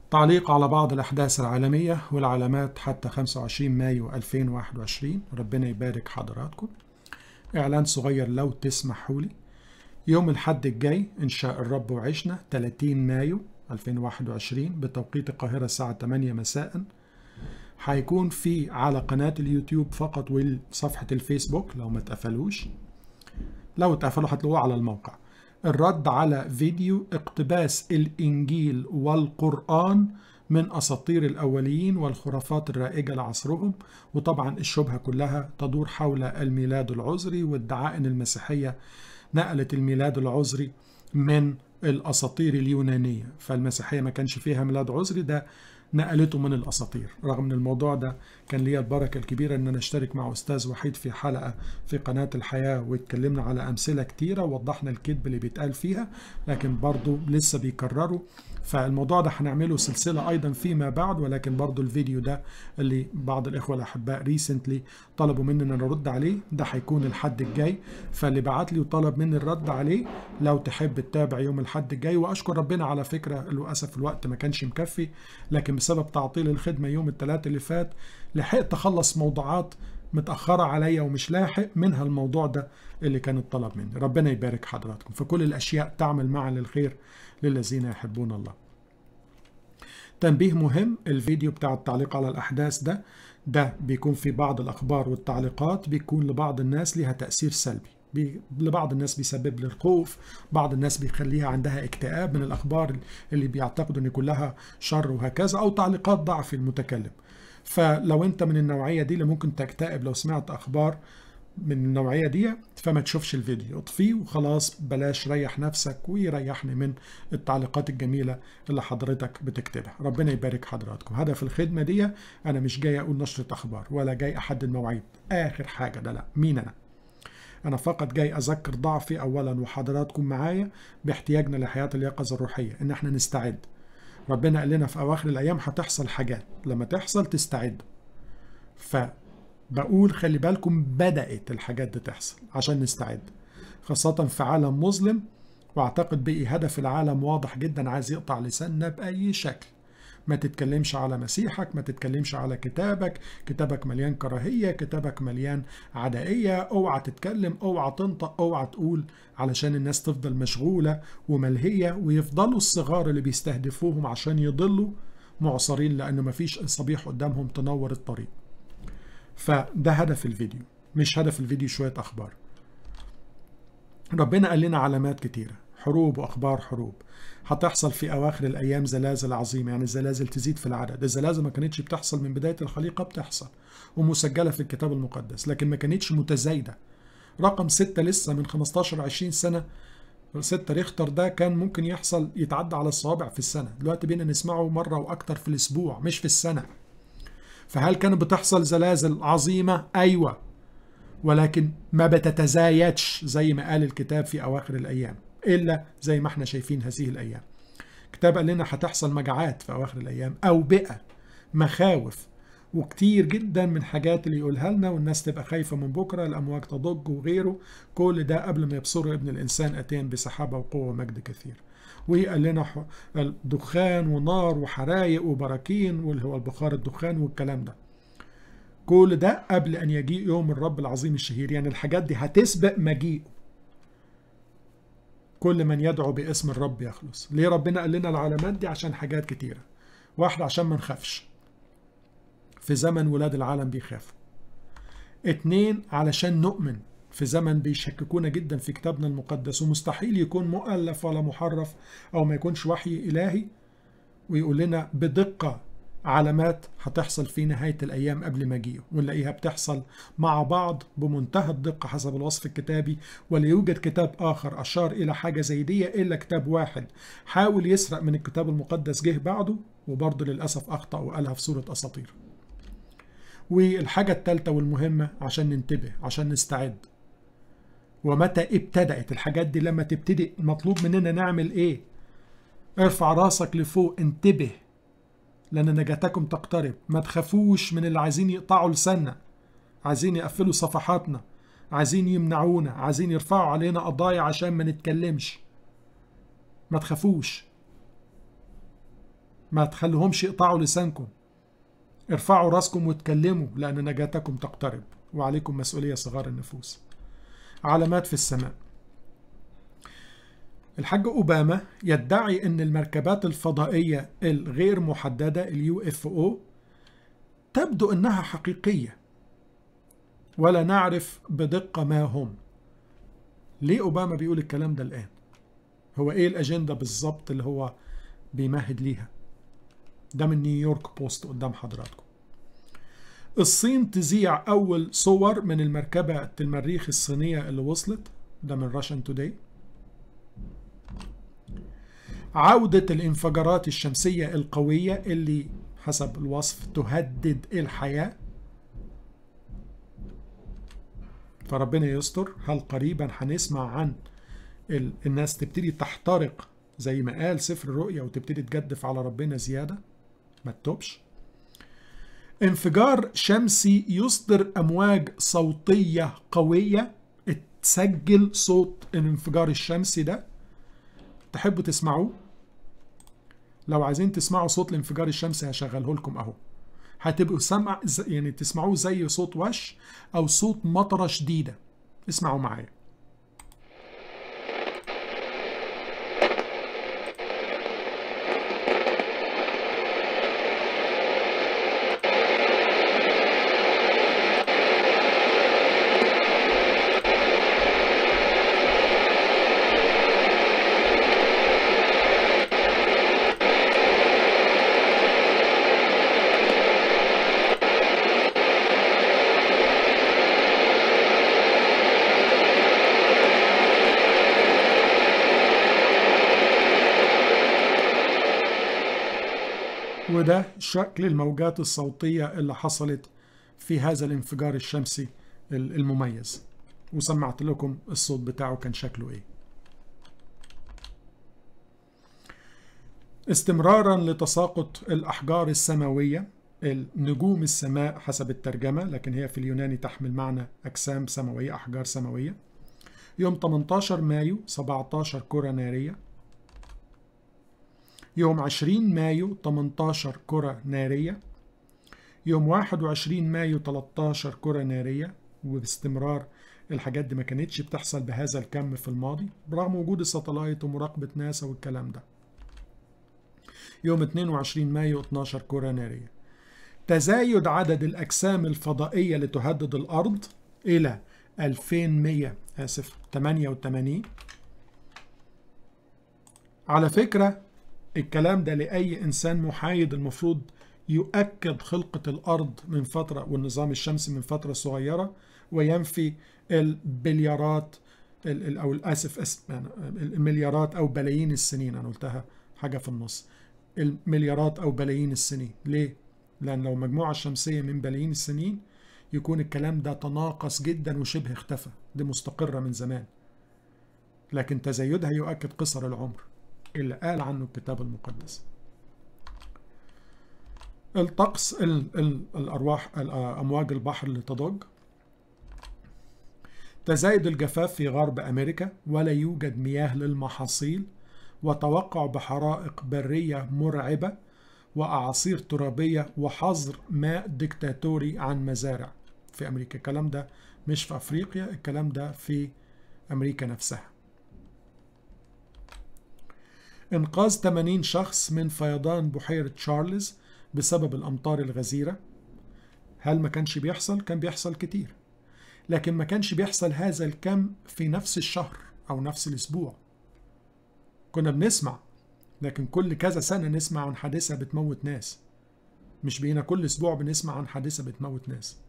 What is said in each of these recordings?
تعليق على بعض الأحداث العالمية والعلامات حتى 25 مايو 2021 ربنا يبارك حضراتكم إعلان صغير لو تسمحوا لي يوم الحد الجاي إن شاء الرب وعشنا 30 مايو 2021 بتوقيت القاهرة الساعة 8 مساء هيكون في على قناة اليوتيوب فقط وصفحة الفيسبوك لو ما اتقفلوش لو اتقفلوا هتلاقوه على الموقع الرد على فيديو اقتباس الإنجيل والقرآن من أساطير الأوليين والخرافات الرائجة لعصرهم وطبعا الشبهة كلها تدور حول الميلاد العذري وادعاء أن المسيحية نقلت الميلاد العذري من الأساطير اليونانية فالمسيحية ما كانش فيها ميلاد عذري ده نقلته من الاساطير رغم ان الموضوع ده كان ليا البركه الكبيره ان انا اشترك مع استاذ وحيد في حلقه في قناه الحياه واتكلمنا على امثله كتيره ووضحنا الكذب اللي بيتقال فيها لكن برضه لسه بيكرروا فالموضوع ده هنعمله سلسله ايضا فيما بعد ولكن برضه الفيديو ده اللي بعض الاخوه الاحباء ريسنتلي طلبوا مني ان انا ارد عليه ده هيكون الحد الجاي فاللي بعت لي وطلب مني الرد عليه لو تحب تتابع يوم الحد الجاي واشكر ربنا على فكره للاسف الوقت ما كانش مكفي لكن بسبب تعطيل الخدمه يوم الثلاث اللي فات لحقت اخلص موضوعات متأخرة عليا ومش لاحق منها الموضوع ده اللي كان الطلب مني ربنا يبارك حضراتكم فكل الأشياء تعمل معا للخير للذين يحبون الله تنبيه مهم الفيديو بتاع التعليق على الأحداث ده ده بيكون في بعض الأخبار والتعليقات بيكون لبعض الناس ليها تأثير سلبي بي لبعض الناس بيسبب للخوف بعض الناس بيخليها عندها اكتئاب من الأخبار اللي بيعتقدوا أن كلها شر وهكذا أو تعليقات ضعف المتكلم فلو انت من النوعيه دي اللي ممكن تكتئب لو سمعت اخبار من النوعيه دي فما تشوفش الفيديو اطفيه وخلاص بلاش ريح نفسك ويريحني من التعليقات الجميله اللي حضرتك بتكتبها ربنا يبارك حضراتكم هدف الخدمه دي انا مش جاي اقول نشره اخبار ولا جاي احدد مواعيد اخر حاجه ده لا مين انا أنا فقط جاي أذكر ضعفي أولا وحضراتكم معايا باحتياجنا لحياة اليقظة الروحية إن احنا نستعد ربنا قال لنا في أواخر الأيام هتحصل حاجات لما تحصل تستعد فبقول خلي بالكم بدأت الحاجات دي تحصل عشان نستعد خاصة في عالم مظلم واعتقد بقي هدف العالم واضح جدا عايز يقطع لساننا بأي شكل ما تتكلمش على مسيحك ما تتكلمش على كتابك كتابك مليان كراهية كتابك مليان عدائية اوعى تتكلم اوعى تنطق اوعى تقول علشان الناس تفضل مشغولة وملهية ويفضلوا الصغار اللي بيستهدفوهم عشان يضلوا معصرين لأنه مفيش صبيح قدامهم تنور الطريق فده هدف الفيديو مش هدف الفيديو شوية أخبار ربنا قال لنا علامات كتيرة حروب واخبار حروب هتحصل في اواخر الايام زلازل عظيمه يعني الزلازل تزيد في العدد الزلازل ما كانتش بتحصل من بدايه الخليقه بتحصل ومسجله في الكتاب المقدس لكن ما كانتش متزايده رقم ستة لسه من 15 20 سنه 6 ريختر ده كان ممكن يحصل يتعدى على الصوابع في السنه دلوقتي بينا نسمعه مره واكتر في الاسبوع مش في السنه فهل كانت بتحصل زلازل عظيمه ايوه ولكن ما بتتزايدش زي ما قال الكتاب في اواخر الايام الا زي ما احنا شايفين هذه الايام كتاب قال لنا هتحصل مجاعات في اواخر الايام اوبئه مخاوف وكتير جدا من حاجات اللي يقولها لنا والناس تبقى خايفه من بكره الامواج تضج وغيره كل ده قبل ما يبصروا ابن الانسان اتين بسحابه وقوه ومجد كثير وقال لنا دخان ونار وحرايق وبراكين واللي هو البخار الدخان والكلام ده كل ده قبل ان يجيء يوم الرب العظيم الشهير يعني الحاجات دي هتسبق مجيئه كل من يدعو باسم الرب يخلص ليه ربنا قال لنا العلامات دي عشان حاجات كتيرة واحد عشان ما نخافش في زمن ولاد العالم بيخافوا اتنين علشان نؤمن في زمن بيشككونا جدا في كتابنا المقدس ومستحيل يكون مؤلف ولا محرف او ما يكونش وحي الهي ويقول لنا بدقة علامات هتحصل في نهاية الأيام قبل مجيئه ونلاقيها بتحصل مع بعض بمنتهى الدقة حسب الوصف الكتابي ولا يوجد كتاب آخر أشار إلى حاجة زي دي إلا كتاب واحد حاول يسرق من الكتاب المقدس جه بعده وبرضه للأسف أخطأ وقالها في سورة أساطير والحاجة الثالثة والمهمة عشان ننتبه عشان نستعد ومتى ابتدأت الحاجات دي لما تبتدي مطلوب مننا نعمل ايه ارفع راسك لفوق انتبه لأن نجاتكم تقترب ما تخافوش من اللي عايزين يقطعوا لساننا عايزين يقفلوا صفحاتنا عايزين يمنعونا عايزين يرفعوا علينا قضايا عشان ما نتكلمش ما تخافوش ما تخليهمش يقطعوا لسانكم ارفعوا راسكم واتكلموا لأن نجاتكم تقترب وعليكم مسؤولية صغار النفوس علامات في السماء الحاج أوباما يدعي أن المركبات الفضائية الغير محددة اليو اف او تبدو أنها حقيقية ولا نعرف بدقة ما هم ليه أوباما بيقول الكلام ده الآن هو إيه الأجندة بالظبط اللي هو بيمهد ليها ده من نيويورك بوست قدام حضراتكم الصين تذيع أول صور من المركبة المريخ الصينية اللي وصلت ده من راشن توداي عودة الانفجارات الشمسية القوية اللي حسب الوصف تهدد الحياة فربنا يستر هل قريبا هنسمع عن الناس تبتدي تحترق زي ما قال سفر الرؤيا وتبتدي تجدف على ربنا زيادة ما تتوبش انفجار شمسي يصدر أمواج صوتية قوية تسجل صوت الانفجار الشمسي ده تحبوا تسمعوه لو عايزين تسمعوا صوت الانفجار الشمسي هشغله لكم اهو هتبقوا سمع يعني تسمعوه زي صوت وش او صوت مطره شديده اسمعوا معايا وده شكل الموجات الصوتية اللي حصلت في هذا الانفجار الشمسي المميز وسمعت لكم الصوت بتاعه كان شكله ايه استمرارا لتساقط الأحجار السماوية النجوم السماء حسب الترجمة لكن هي في اليوناني تحمل معنى أجسام سماوية أحجار سماوية يوم 18 مايو 17 كرة نارية يوم 20 مايو 18 كرة نارية يوم 21 مايو 13 كرة نارية وباستمرار الحاجات دي ما كانتش بتحصل بهذا الكم في الماضي برغم وجود الساتلايت ومراقبة ناسا والكلام ده يوم 22 مايو 12 كرة نارية تزايد عدد الأجسام الفضائية لتهدد الأرض إلى 2100 آسف 88 على فكرة الكلام ده لأي إنسان محايد المفروض يؤكد خلقة الأرض من فترة والنظام الشمسي من فترة صغيرة وينفي البليارات أو الآسف المليارات أو بلايين السنين أنا قلتها حاجة في النص المليارات أو بلايين السنين ليه؟ لأن لو مجموعة شمسية من بلايين السنين يكون الكلام ده تناقص جدا وشبه اختفى دي مستقرة من زمان لكن تزايدها يؤكد قصر العمر اللي قال عنه الكتاب المقدس الطقس ال ال الأرواح أمواج البحر اللي تضج تزايد الجفاف في غرب أمريكا ولا يوجد مياه للمحاصيل وتوقع بحرائق برية مرعبة وأعاصير ترابية وحظر ماء ديكتاتوري عن مزارع في أمريكا الكلام ده مش في أفريقيا الكلام ده في أمريكا نفسها إنقاذ 80 شخص من فيضان بحيرة تشارلز بسبب الأمطار الغزيرة هل ما كانش بيحصل؟ كان بيحصل كتير لكن ما كانش بيحصل هذا الكم في نفس الشهر أو نفس الأسبوع كنا بنسمع لكن كل كذا سنة نسمع عن حادثة بتموت ناس مش بقينا كل أسبوع بنسمع عن حادثة بتموت ناس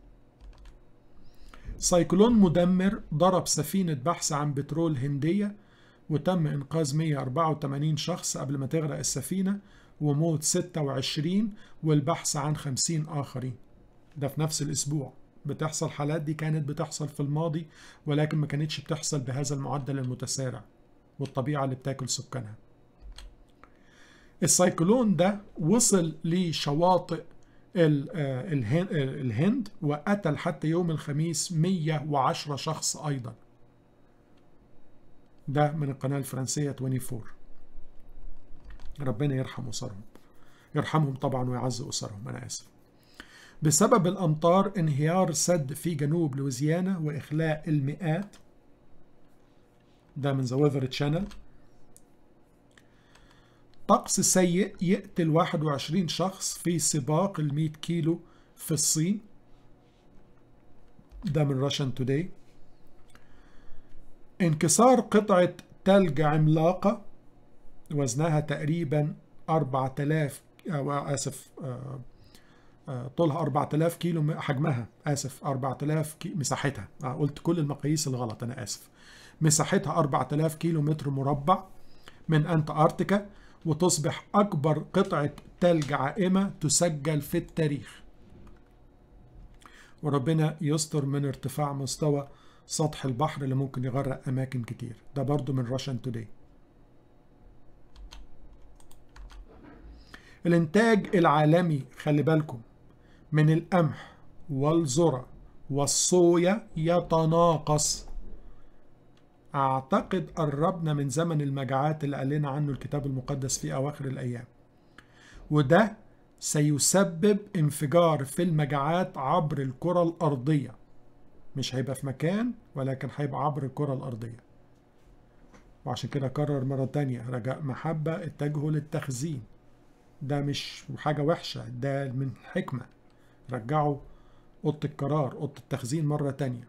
سايكلون مدمر ضرب سفينة بحث عن بترول هندية وتم إنقاذ 184 شخص قبل ما تغرق السفينة وموت 26 والبحث عن 50 آخرين ده في نفس الأسبوع بتحصل حالات دي كانت بتحصل في الماضي ولكن ما كانتش بتحصل بهذا المعدل المتسارع والطبيعة اللي بتاكل سكانها السايكلون ده وصل لشواطئ الهند وقتل حتى يوم الخميس 110 شخص أيضا ده من القناة الفرنسية 24 ربنا يرحم أسرهم يرحمهم طبعا ويعز أسرهم أنا آسف بسبب الأمطار انهيار سد في جنوب لويزيانا وإخلاء المئات ده من ذا ويذر تشانل طقس سيء يقتل 21 شخص في سباق ال 100 كيلو في الصين ده من راشن توداي انكسار قطعة تلج عملاقة وزنها تقريبا 4000 أو آسف آه طولها 4000 كيلو حجمها آسف 4000 كي مساحتها آه قلت كل المقاييس الغلط أنا آسف مساحتها 4000 كيلو متر مربع من أنتاركتيكا وتصبح أكبر قطعة تلج عائمة تسجل في التاريخ وربنا يستر من ارتفاع مستوى سطح البحر اللي ممكن يغرق أماكن كتير ده برضو من راشن توداي الانتاج العالمي خلي بالكم من القمح والذرة والصويا يتناقص أعتقد قربنا من زمن المجاعات اللي قال لنا عنه الكتاب المقدس في أواخر الأيام وده سيسبب انفجار في المجاعات عبر الكرة الأرضية مش هيبقى في مكان ولكن هيبقى عبر الكرة الأرضية وعشان كده كرر مرة تانية رجاء محبة اتجهوا للتخزين ده مش حاجة وحشة ده من حكمة رجعوا أوضة القرار أوضة التخزين مرة تانية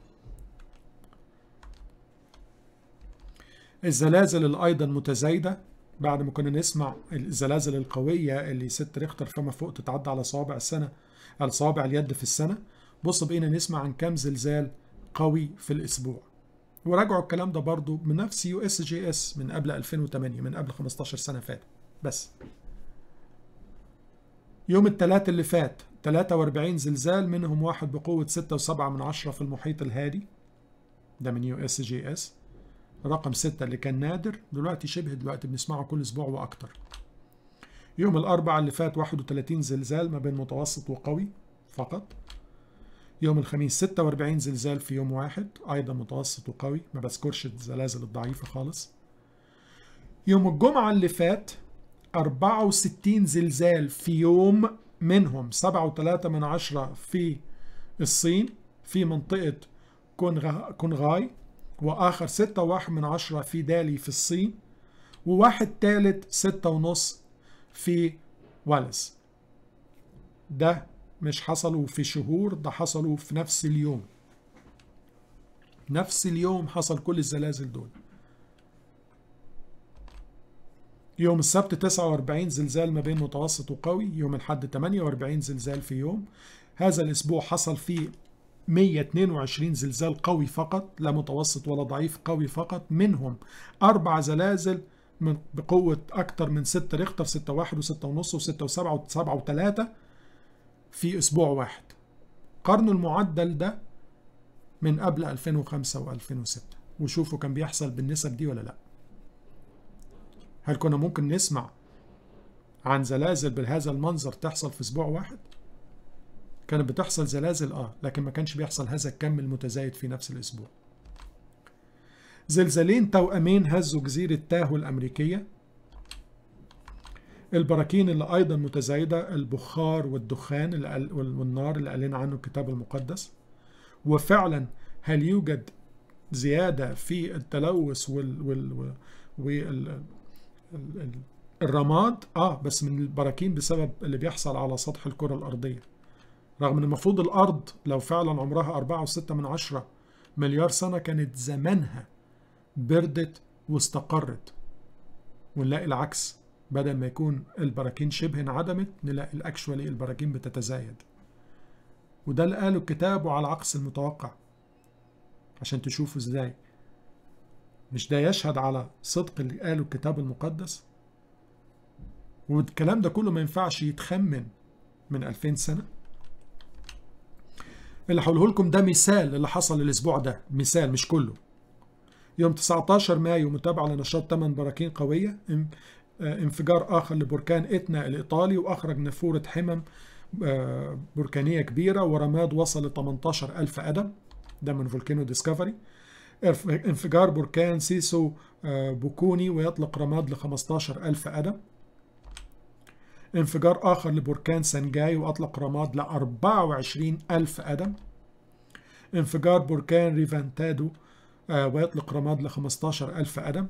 الزلازل اللي أيضا متزايدة بعد ما كنا نسمع الزلازل القوية اللي ست ريختر فما فوق تتعدى على صوابع السنة على صوابع اليد في السنة بص بقينا نسمع عن كم زلزال قوي في الأسبوع وراجعوا الكلام ده برضو من نفس يو اس جي اس من قبل 2008 من قبل 15 سنة فاتت بس يوم الثلاث اللي فات 43 زلزال منهم واحد بقوة 6.7 من عشرة في المحيط الهادي ده من يو اس جي اس رقم 6 اللي كان نادر دلوقتي شبه دلوقتي بنسمعه كل اسبوع واكتر يوم الاربعاء اللي فات 31 زلزال ما بين متوسط وقوي فقط يوم الخميس 46 زلزال في يوم واحد ايضا متوسط وقوي ما بذكرش الزلازل الضعيفة خالص يوم الجمعة اللي فات 64 زلزال في يوم منهم 7.3 من عشرة في الصين في منطقة كونغاي وآخر ستة واحد من عشرة في دالي في الصين وواحد تالت ستة ونص في واليس ده مش حصلوا في شهور ده حصلوا في نفس اليوم نفس اليوم حصل كل الزلازل دول يوم السبت 49 زلزال ما بين متوسط وقوي يوم الحد 48 زلزال في يوم هذا الأسبوع حصل فيه 122 زلزال قوي فقط لا متوسط ولا ضعيف قوي فقط منهم أربع زلازل من بقوة أكثر من 6 ريختر 6 واحد و6 ونص و6 و7 و7 و3 في أسبوع واحد قرن المعدل ده من قبل 2005 و2006 وشوفوا كان بيحصل بالنسب دي ولا لا هل كنا ممكن نسمع عن زلازل بهذا المنظر تحصل في أسبوع واحد؟ كانت بتحصل زلازل اه لكن ما كانش بيحصل هذا الكم المتزايد في نفس الاسبوع زلزالين توأمين هزوا جزيرة تاهو الأمريكية البراكين اللي أيضا متزايدة البخار والدخان اللي والنار اللي قالنا عنه الكتاب المقدس وفعلا هل يوجد زيادة في التلوث وال, وال, وال الرماد اه بس من البراكين بسبب اللي بيحصل على سطح الكرة الأرضية رغم ان المفروض الارض لو فعلا عمرها 4.6 من عشرة مليار سنة كانت زمانها بردت واستقرت ونلاقي العكس بدل ما يكون البراكين شبه انعدمت نلاقي الاكشوالي البراكين بتتزايد وده اللي قاله الكتاب وعلى عكس المتوقع عشان تشوفوا ازاي مش ده يشهد على صدق اللي قاله الكتاب المقدس والكلام ده كله ما ينفعش يتخمن من 2000 سنه اللي هقوله لكم ده مثال اللي حصل الاسبوع ده مثال مش كله يوم 19 مايو متابعة لنشاط 8 براكين قوية انفجار آخر لبركان إتنا الإيطالي وأخرج نافورة حمم بركانية كبيرة ورماد وصل ل 18 ألف قدم ده من فولكانو ديسكفري انفجار بركان سيسو بوكوني ويطلق رماد ل 15 ألف قدم انفجار آخر لبركان سانجاي وأطلق رماد ل 24 ألف قدم انفجار بركان ريفانتادو آه ويطلق رماد ل 15 ألف قدم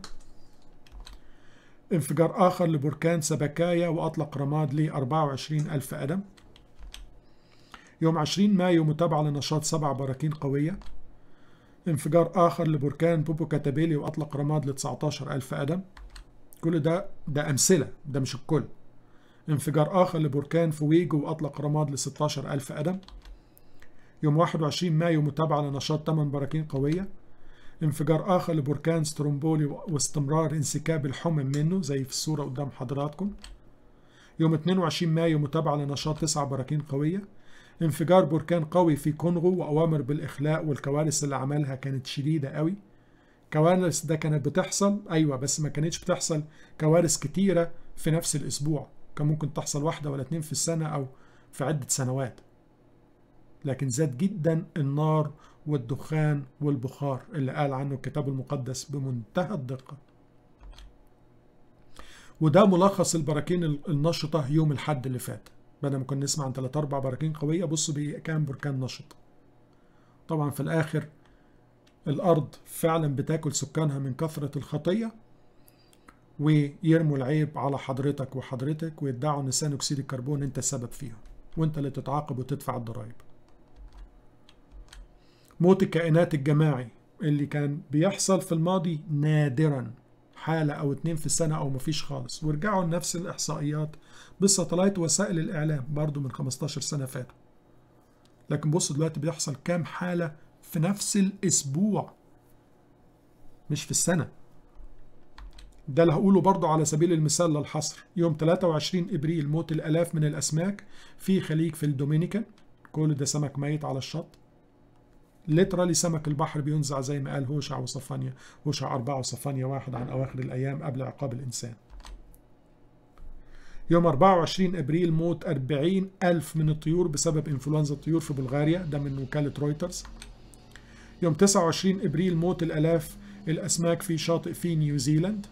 انفجار آخر لبركان سبكايا وأطلق رماد ل 24 ألف قدم يوم 20 مايو متابعة لنشاط سبع براكين قوية انفجار آخر لبركان بوبو كاتابيلي وأطلق رماد ل 19 ألف قدم كل ده ده أمثلة ده مش الكل انفجار آخر لبركان فويجو وأطلق رماد ل 16 ألف قدم يوم 21 مايو متابعة لنشاط 8 براكين قوية انفجار آخر لبركان سترومبولي واستمرار انسكاب الحمم منه زي في الصورة قدام حضراتكم يوم 22 مايو متابعة لنشاط 9 براكين قوية انفجار بركان قوي في كونغو وأوامر بالإخلاء والكوارث اللي عملها كانت شديدة قوي كوارث ده كانت بتحصل أيوة بس ما كانتش بتحصل كوارث كتيرة في نفس الأسبوع كان ممكن تحصل واحدة ولا اتنين في السنة أو في عدة سنوات لكن زاد جدا النار والدخان والبخار اللي قال عنه الكتاب المقدس بمنتهى الدقة وده ملخص البراكين النشطة يوم الحد اللي فات بدل ما كنا نسمع عن 3 4 براكين قوية بصوا بكام بركان نشط طبعا في الآخر الأرض فعلا بتاكل سكانها من كثرة الخطية ويرموا العيب على حضرتك وحضرتك ويدعوا ان ثاني اكسيد الكربون انت السبب فيها وانت اللي تتعاقب وتدفع الضرائب موت الكائنات الجماعي اللي كان بيحصل في الماضي نادرا حالة أو اتنين في السنة أو مفيش خالص ورجعوا لنفس الإحصائيات بالساتلايت وسائل الإعلام برضو من 15 سنة فاتوا لكن بصوا دلوقتي بيحصل كام حالة في نفس الأسبوع مش في السنة ده اللي هقوله برضه على سبيل المثال للحصر يوم 23 ابريل موت الالاف من الاسماك في خليج في الدومينيكان كل ده سمك ميت على الشط ليترالي سمك البحر بينزع زي ما قال هوشع وصفانيا هوشع أربعة وصفانيا واحد عن أواخر الأيام قبل عقاب الإنسان يوم 24 أبريل موت 40 ألف من الطيور بسبب إنفلونزا الطيور في بلغاريا ده من وكالة رويترز يوم 29 أبريل موت الألاف الأسماك في شاطئ في نيوزيلاند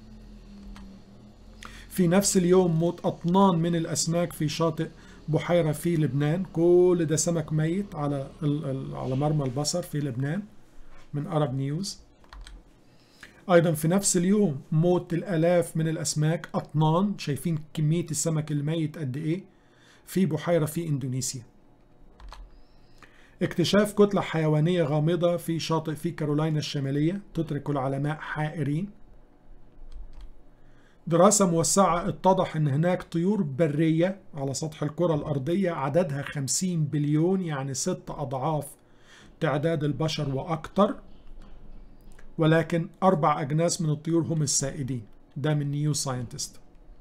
في نفس اليوم موت أطنان من الأسماك في شاطئ بحيرة في لبنان كل ده سمك ميت على على مرمى البصر في لبنان من أرب نيوز أيضا في نفس اليوم موت الآلاف من الأسماك أطنان شايفين كمية السمك الميت قد إيه في بحيرة في إندونيسيا اكتشاف كتلة حيوانية غامضة في شاطئ في كارولاينا الشمالية تترك العلماء حائرين دراسة موسعة اتضح ان هناك طيور برية على سطح الكرة الارضية عددها 50 بليون يعني ست اضعاف تعداد البشر واكتر ولكن اربع اجناس من الطيور هم السائدين ده من نيو ساينتست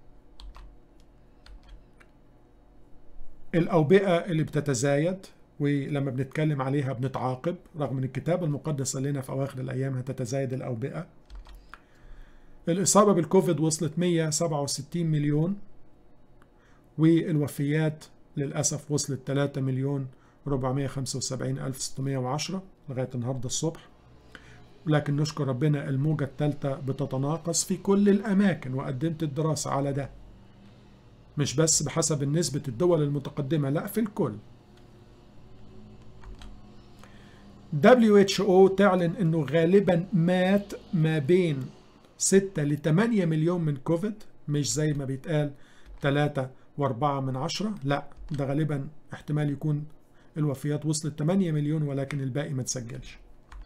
الاوبئة اللي بتتزايد ولما بنتكلم عليها بنتعاقب رغم ان الكتاب المقدس قال لنا في اواخر الايام هتتزايد الاوبئة الإصابة بالكوفيد وصلت 167 مليون والوفيات للأسف وصلت 3 مليون 475 ألف 610 لغاية النهاردة الصبح لكن نشكر ربنا الموجة الثالثة بتتناقص في كل الأماكن وقدمت الدراسة على ده مش بس بحسب نسبة الدول المتقدمة لا في الكل WHO تعلن انه غالبا مات ما بين 6 ل 8 مليون من كوفيد مش زي ما بيتقال 3 و4 من 10 لا ده غالبا احتمال يكون الوفيات وصلت 8 مليون ولكن الباقي ما تسجلش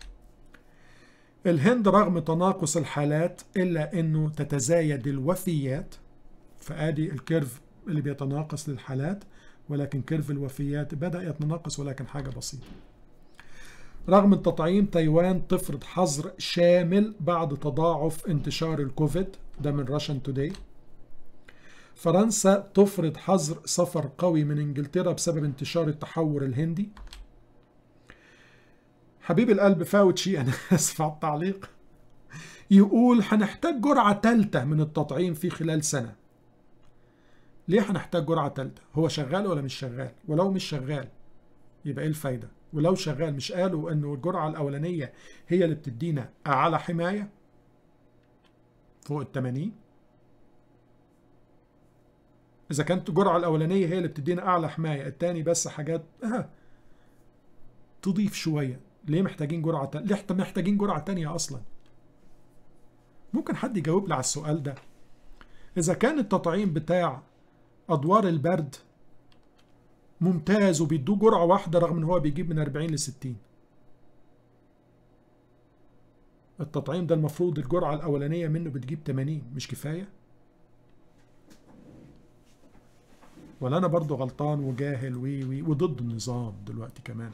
الهند رغم تناقص الحالات إلا أنه تتزايد الوفيات فآدي الكيرف اللي بيتناقص للحالات ولكن كيرف الوفيات بدأ يتناقص ولكن حاجة بسيطة رغم التطعيم تايوان تفرض حظر شامل بعد تضاعف انتشار الكوفيد ده من راشن توداي فرنسا تفرض حظر سفر قوي من انجلترا بسبب انتشار التحور الهندي حبيب القلب فاوتشي انا اسف على التعليق يقول هنحتاج جرعة ثالثة من التطعيم في خلال سنة ليه هنحتاج جرعة ثالثة هو شغال ولا مش شغال ولو مش شغال يبقى ايه الفايدة ولو شغال مش قالوا انه الجرعة الاولانية هي اللي بتدينا اعلى حماية فوق ال 80 اذا كانت الجرعه الاولانيه هي اللي بتدينا اعلى حمايه التاني بس حاجات آه تضيف شويه ليه محتاجين جرعه تانية؟ ليه محتاجين جرعه تانية اصلا ممكن حد يجاوب لي على السؤال ده اذا كان التطعيم بتاع ادوار البرد ممتاز وبيدوه جرعه واحده رغم ان هو بيجيب من 40 ل 60 التطعيم ده المفروض الجرعه الاولانيه منه بتجيب 80 مش كفايه ولا انا برضو غلطان وجاهل وي وي وضد النظام دلوقتي كمان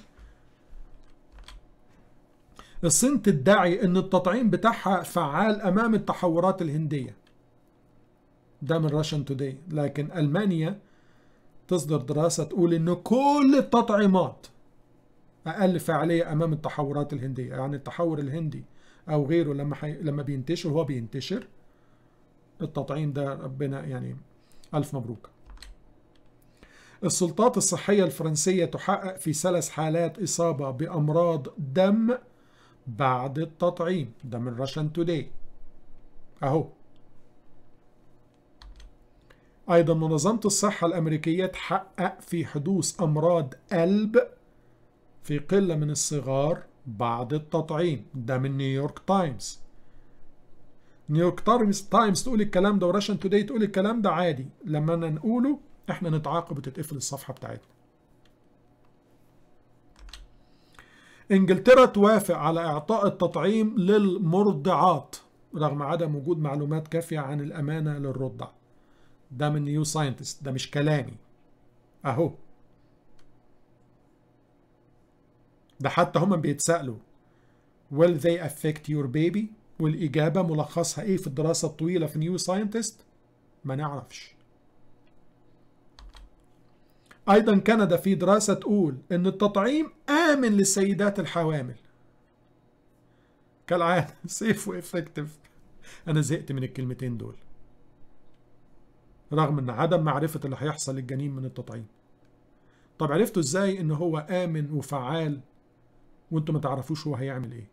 الصين تدعي ان التطعيم بتاعها فعال امام التحورات الهنديه ده من راشن توداي لكن المانيا تصدر دراسه تقول ان كل التطعيمات اقل فعاليه امام التحورات الهنديه يعني التحور الهندي او غيره لما حي... لما بينتشر هو بينتشر التطعيم ده ربنا يعني الف مبروك السلطات الصحية الفرنسية تحقق في ثلاث حالات إصابة بأمراض دم بعد التطعيم ده من راشن توداي أهو أيضا منظمة الصحة الأمريكية تحقق في حدوث أمراض قلب في قلة من الصغار بعد التطعيم ده من نيويورك تايمز نيويورك تايمز تايمز تقول الكلام ده وراشن توداي تقول الكلام ده عادي لما أنا نقوله احنا نتعاقب وتتقفل الصفحة بتاعتنا انجلترا توافق على اعطاء التطعيم للمرضعات رغم عدم وجود معلومات كافية عن الامانة للرضع ده من نيو ساينتست ده مش كلامي اهو ده حتى هم بيتسألوا will they affect your baby والإجابة ملخصها إيه في الدراسة الطويلة في نيو ساينتست ما نعرفش أيضا كندا في دراسة تقول إن التطعيم آمن للسيدات الحوامل كالعادة سيف وإفكتيف أنا زهقت من الكلمتين دول رغم إن عدم معرفة اللي هيحصل للجنين من التطعيم طب عرفتوا إزاي إن هو آمن وفعال وانتوا ما تعرفوش هو هيعمل ايه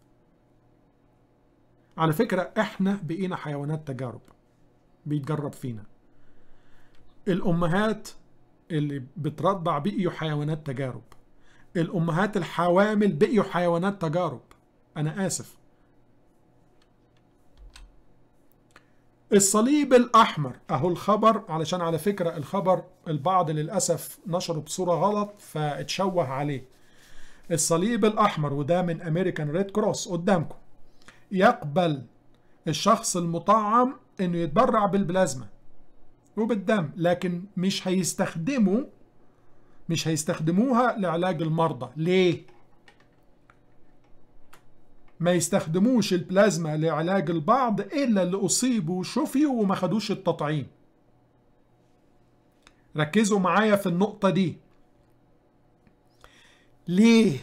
على فكرة احنا بقينا حيوانات تجارب بيتجرب فينا الامهات اللي بترضع بقيوا حيوانات تجارب الامهات الحوامل بقيوا حيوانات تجارب انا اسف الصليب الاحمر اهو الخبر علشان على فكرة الخبر البعض للاسف نشره بصورة غلط فاتشوه عليه الصليب الأحمر وده من أمريكان ريد كروس قدامكم يقبل الشخص المطعم إنه يتبرع بالبلازما وبالدم لكن مش هيستخدموا مش هيستخدموها لعلاج المرضى ليه؟ ما يستخدموش البلازما لعلاج البعض إلا اللي أصيبوا وشفيوا وما خدوش التطعيم ركزوا معايا في النقطة دي ليه؟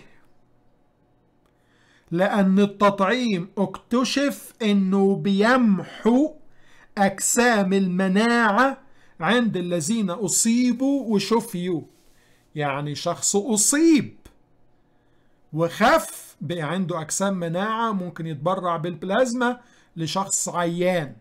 لأن التطعيم اكتشف إنه بيمحو أجسام المناعة عند الذين أصيبوا وشفيوا يعني شخص أصيب وخف بقى عنده أجسام مناعة ممكن يتبرع بالبلازما لشخص عيان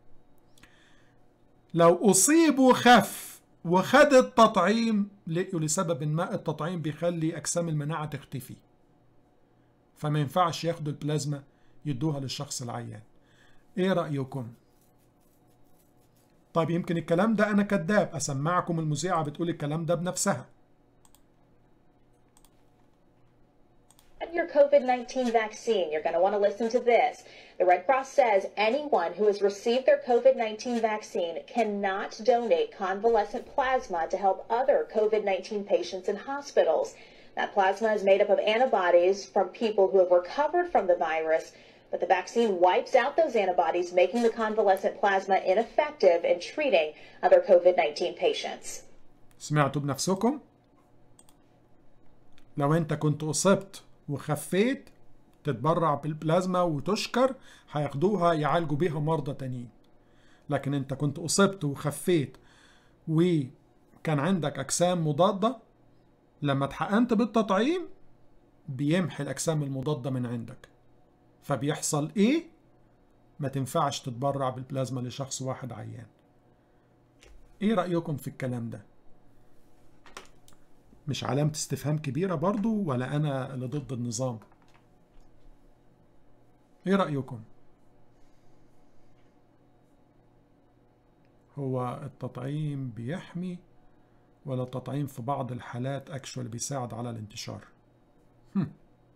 لو أصيب وخف وخد التطعيم لقوا لسبب ما التطعيم بيخلي أجسام المناعة تختفي فما ينفعش ياخدوا البلازما يدوها للشخص العيان ايه رأيكم؟ طيب يمكن الكلام ده أنا كذاب أسمعكم المذيعة بتقول الكلام ده بنفسها your COVID 19 vaccine, you're going to want to listen to this. The Red Cross says anyone who has received their COVID 19 vaccine cannot donate convalescent plasma to help other COVID 19 patients in hospitals. That plasma is made up of antibodies from people who have recovered from the virus, but the vaccine wipes out those antibodies, making the convalescent plasma ineffective in treating other COVID 19 patients. سمعتوا بنفسكم؟ لو انت كنت اصبت وخفيت تتبرع بالبلازما وتشكر هياخدوها يعالجوا بيها مرضى تانيين لكن انت كنت اصبت وخفيت وكان عندك اجسام مضادة لما اتحقنت بالتطعيم بيمحي الاجسام المضادة من عندك فبيحصل ايه ما تنفعش تتبرع بالبلازما لشخص واحد عيان ايه رأيكم في الكلام ده مش علامة استفهام كبيرة برضو ولا انا اللي ضد النظام ايه رأيكم هو التطعيم بيحمي ولا التطعيم في بعض الحالات اكشوال بيساعد على الانتشار هم.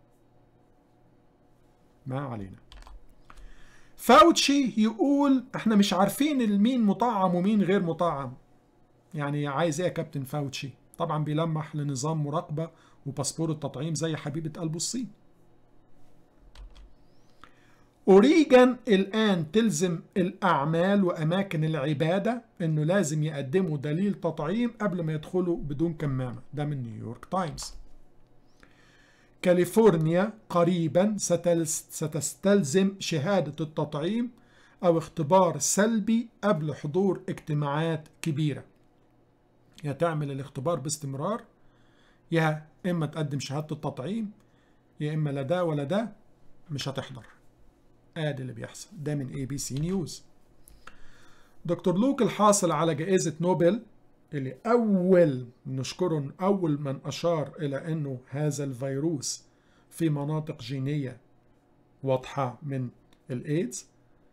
ما علينا فاوتشي يقول احنا مش عارفين مين مطعم ومين غير مطعم يعني عايز ايه يا كابتن فاوتشي طبعا بيلمح لنظام مراقبة وباسبور التطعيم زي حبيبة قلبه الصين أوريجان الآن تلزم الأعمال وأماكن العبادة إنه لازم يقدموا دليل تطعيم قبل ما يدخلوا بدون كمامة ده من نيويورك تايمز كاليفورنيا قريبا ستستلزم شهادة التطعيم أو اختبار سلبي قبل حضور اجتماعات كبيرة يا تعمل الاختبار باستمرار يا إما تقدم شهادة التطعيم يا إما لا ده ولا ده مش هتحضر ادي اللي بيحصل ده من اي بي سي نيوز دكتور لوك الحاصل على جائزة نوبل اللي أول نشكره أول من أشار إلى أنه هذا الفيروس في مناطق جينية واضحة من الإيدز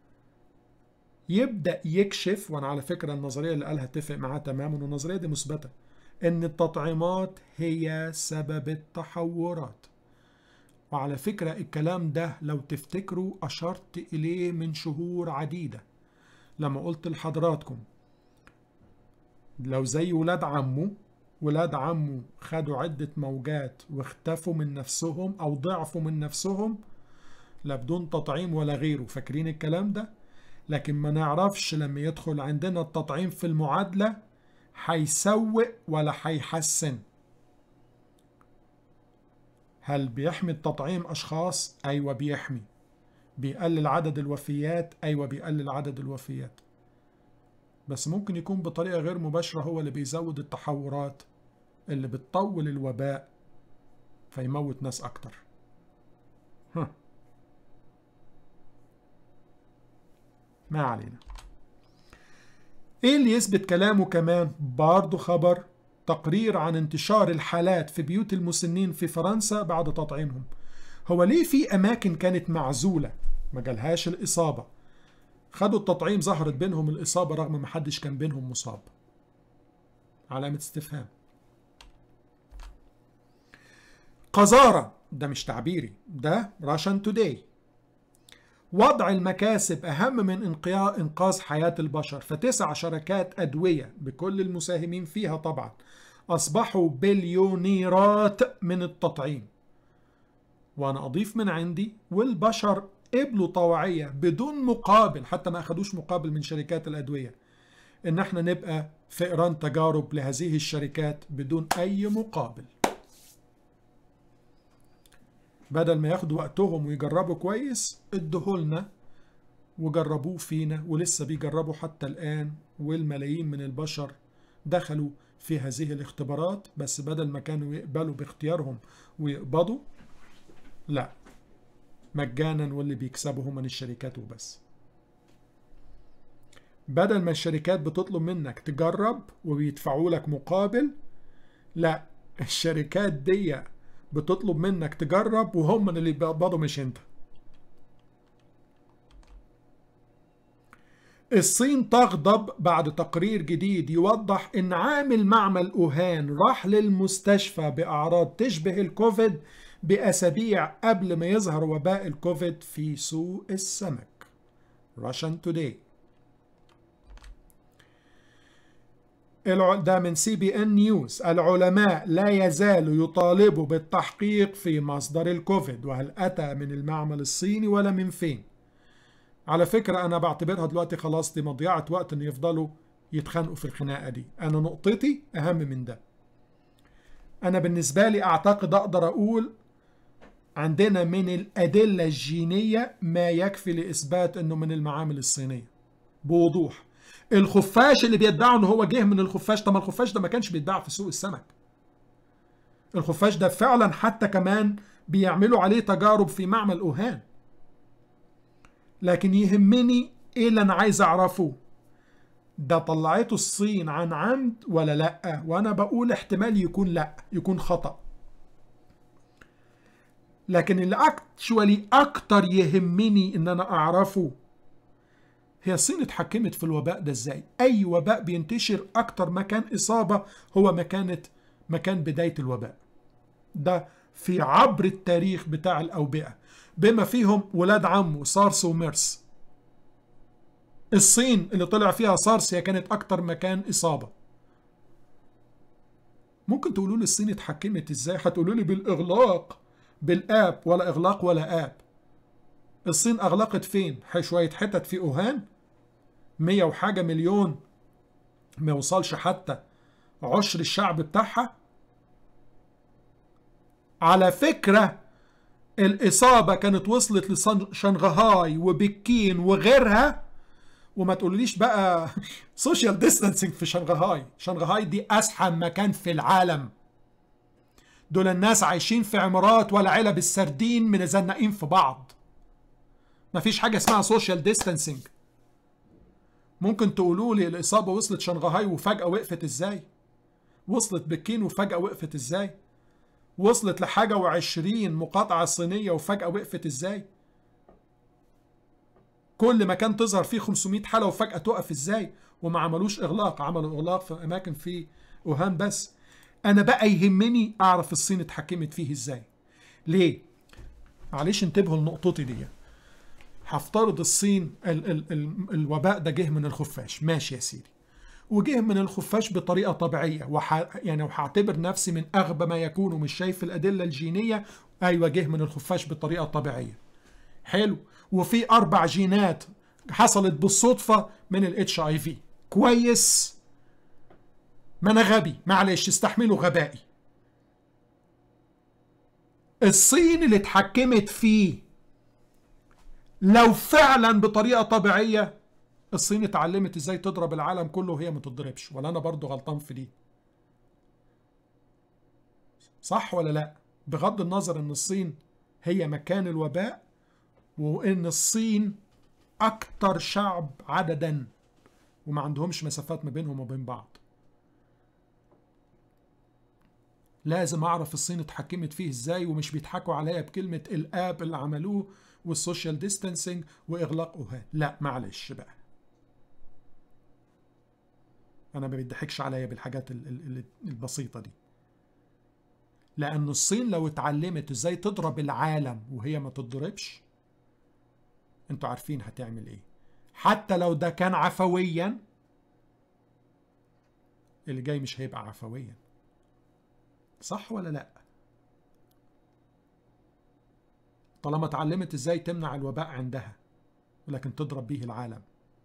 يبدأ يكشف وأنا على فكرة النظرية اللي قالها اتفق معاه تماما والنظرية دي مثبتة أن التطعيمات هي سبب التحورات وعلى فكرة الكلام ده لو تفتكروا أشرت إليه من شهور عديدة لما قلت لحضراتكم لو زي ولاد عمه ولاد عمه خدوا عدة موجات واختفوا من نفسهم أو ضعفوا من نفسهم لا بدون تطعيم ولا غيره فاكرين الكلام ده لكن ما نعرفش لما يدخل عندنا التطعيم في المعادلة هيسوق ولا هيحسن هل بيحمي التطعيم أشخاص؟ أيوة بيحمي بيقلل عدد الوفيات؟ أيوة بيقلل عدد الوفيات بس ممكن يكون بطريقة غير مباشرة هو اللي بيزود التحورات اللي بتطول الوباء فيموت ناس أكتر ها. ما علينا ايه اللي يثبت كلامه كمان برضه خبر تقرير عن انتشار الحالات في بيوت المسنين في فرنسا بعد تطعيمهم هو ليه في أماكن كانت معزولة ما جالهاش الإصابة خدوا التطعيم ظهرت بينهم الإصابة رغم ما حدش كان بينهم مصاب علامة استفهام قذارة ده مش تعبيري ده راشن توداي وضع المكاسب أهم من إنقاذ حياة البشر فتسع شركات أدوية بكل المساهمين فيها طبعا أصبحوا بليونيرات من التطعيم وأنا أضيف من عندي والبشر قبلوا طوعية بدون مقابل حتى ما أخدوش مقابل من شركات الأدوية إن احنا نبقى فئران تجارب لهذه الشركات بدون أي مقابل بدل ما ياخدوا وقتهم ويجربوا كويس ادهولنا وجربوه فينا ولسه بيجربوا حتى الآن والملايين من البشر دخلوا في هذه الاختبارات بس بدل ما كانوا يقبلوا باختيارهم ويقبضوا لا مجانا واللي بيكسبوا هم من الشركات وبس بدل ما الشركات بتطلب منك تجرب وبيدفعوا لك مقابل لا الشركات دي بتطلب منك تجرب وهم اللي بيقبضوا مش انت الصين تغضب بعد تقرير جديد يوضح ان عامل معمل اوهان راح للمستشفى باعراض تشبه الكوفيد باسابيع قبل ما يظهر وباء الكوفيد في سوق السمك راشن توداي ده من سي بي ان نيوز العلماء لا يزالوا يطالبوا بالتحقيق في مصدر الكوفيد وهل اتى من المعمل الصيني ولا من فين على فكرة أنا بعتبرها دلوقتي خلاص دي مضيعة وقت إن يفضلوا يتخانقوا في الخناقة دي أنا نقطتي أهم من ده أنا بالنسبة لي أعتقد أقدر أقول عندنا من الأدلة الجينية ما يكفي لإثبات إنه من المعامل الصينية بوضوح الخفاش اللي بيدعوا إن هو جه من الخفاش طب الخفاش ده ما كانش بيتباع في سوق السمك الخفاش ده فعلا حتى كمان بيعملوا عليه تجارب في معمل أوهان لكن يهمني ايه اللي انا عايز اعرفه ده طلعته الصين عن عمد ولا لا وانا بقول احتمال يكون لا يكون خطأ لكن اللي اكشوالي اكتر يهمني ان انا اعرفه هي الصين اتحكمت في الوباء ده ازاي اي وباء بينتشر اكتر مكان اصابة هو مكانة مكان بداية الوباء ده في عبر التاريخ بتاع الاوبئة بما فيهم ولاد عمه سارس وميرس الصين اللي طلع فيها سارس هي كانت اكتر مكان اصابة ممكن تقولوا لي الصين اتحكمت ازاي هتقولوا لي بالاغلاق بالاب ولا اغلاق ولا اب الصين اغلقت فين شويه حتت في اوهان مية وحاجة مليون ما يوصلش حتى عشر الشعب بتاعها على فكرة الإصابة كانت وصلت لشنغهاي وبكين وغيرها وما تقوليش بقى سوشيال ديستانسينج في شنغهاي شنغهاي دي أزحم مكان في العالم دول الناس عايشين في عمارات ولا علب السردين مزنقين في بعض مفيش حاجة اسمها سوشيال ديستانسينج ممكن تقولوا لي الإصابة وصلت شنغهاي وفجأة وقفت إزاي وصلت بكين وفجأة وقفت إزاي وصلت لحاجة وعشرين مقاطعة صينية وفجأة وقفت إزاي كل مكان تظهر فيه 500 حالة وفجأة تقف إزاي وما عملوش إغلاق عملوا إغلاق في أماكن في وهان بس أنا بقى يهمني أعرف الصين اتحكمت فيه إزاي ليه معلش انتبهوا لنقطتي دي هفترض الصين ال ال ال الوباء ده جه من الخفاش ماشي يا سيدي وجه من الخفاش بطريقه طبيعيه وح يعني وهعتبر نفسي من اغبى ما يكون ومش شايف الادله الجينيه ايوه جه من الخفاش بطريقه طبيعيه حلو وفي اربع جينات حصلت بالصدفه من الاتش اي في كويس ما انا غبي معلش استحملوا غبائي الصين اللي اتحكمت فيه لو فعلا بطريقه طبيعيه الصين اتعلمت ازاي تضرب العالم كله وهي ما تضربش ولا انا برضو غلطان في دي صح ولا لا بغض النظر ان الصين هي مكان الوباء وان الصين اكتر شعب عددا وما عندهمش مسافات ما بينهم وبين بعض لازم اعرف الصين اتحكمت فيه ازاي ومش بيضحكوا عليا بكلمه الاب اللي عملوه والسوشيال ديستانسينج واغلاق اوهان لا معلش بقى انا ما بيضحكش عليا بالحاجات البسيطه دي لان الصين لو اتعلمت ازاي تضرب العالم وهي ما تضربش انتوا عارفين هتعمل ايه حتى لو ده كان عفويا اللي جاي مش هيبقى عفويا صح ولا لا طالما اتعلمت ازاي تمنع الوباء عندها ولكن تضرب به العالم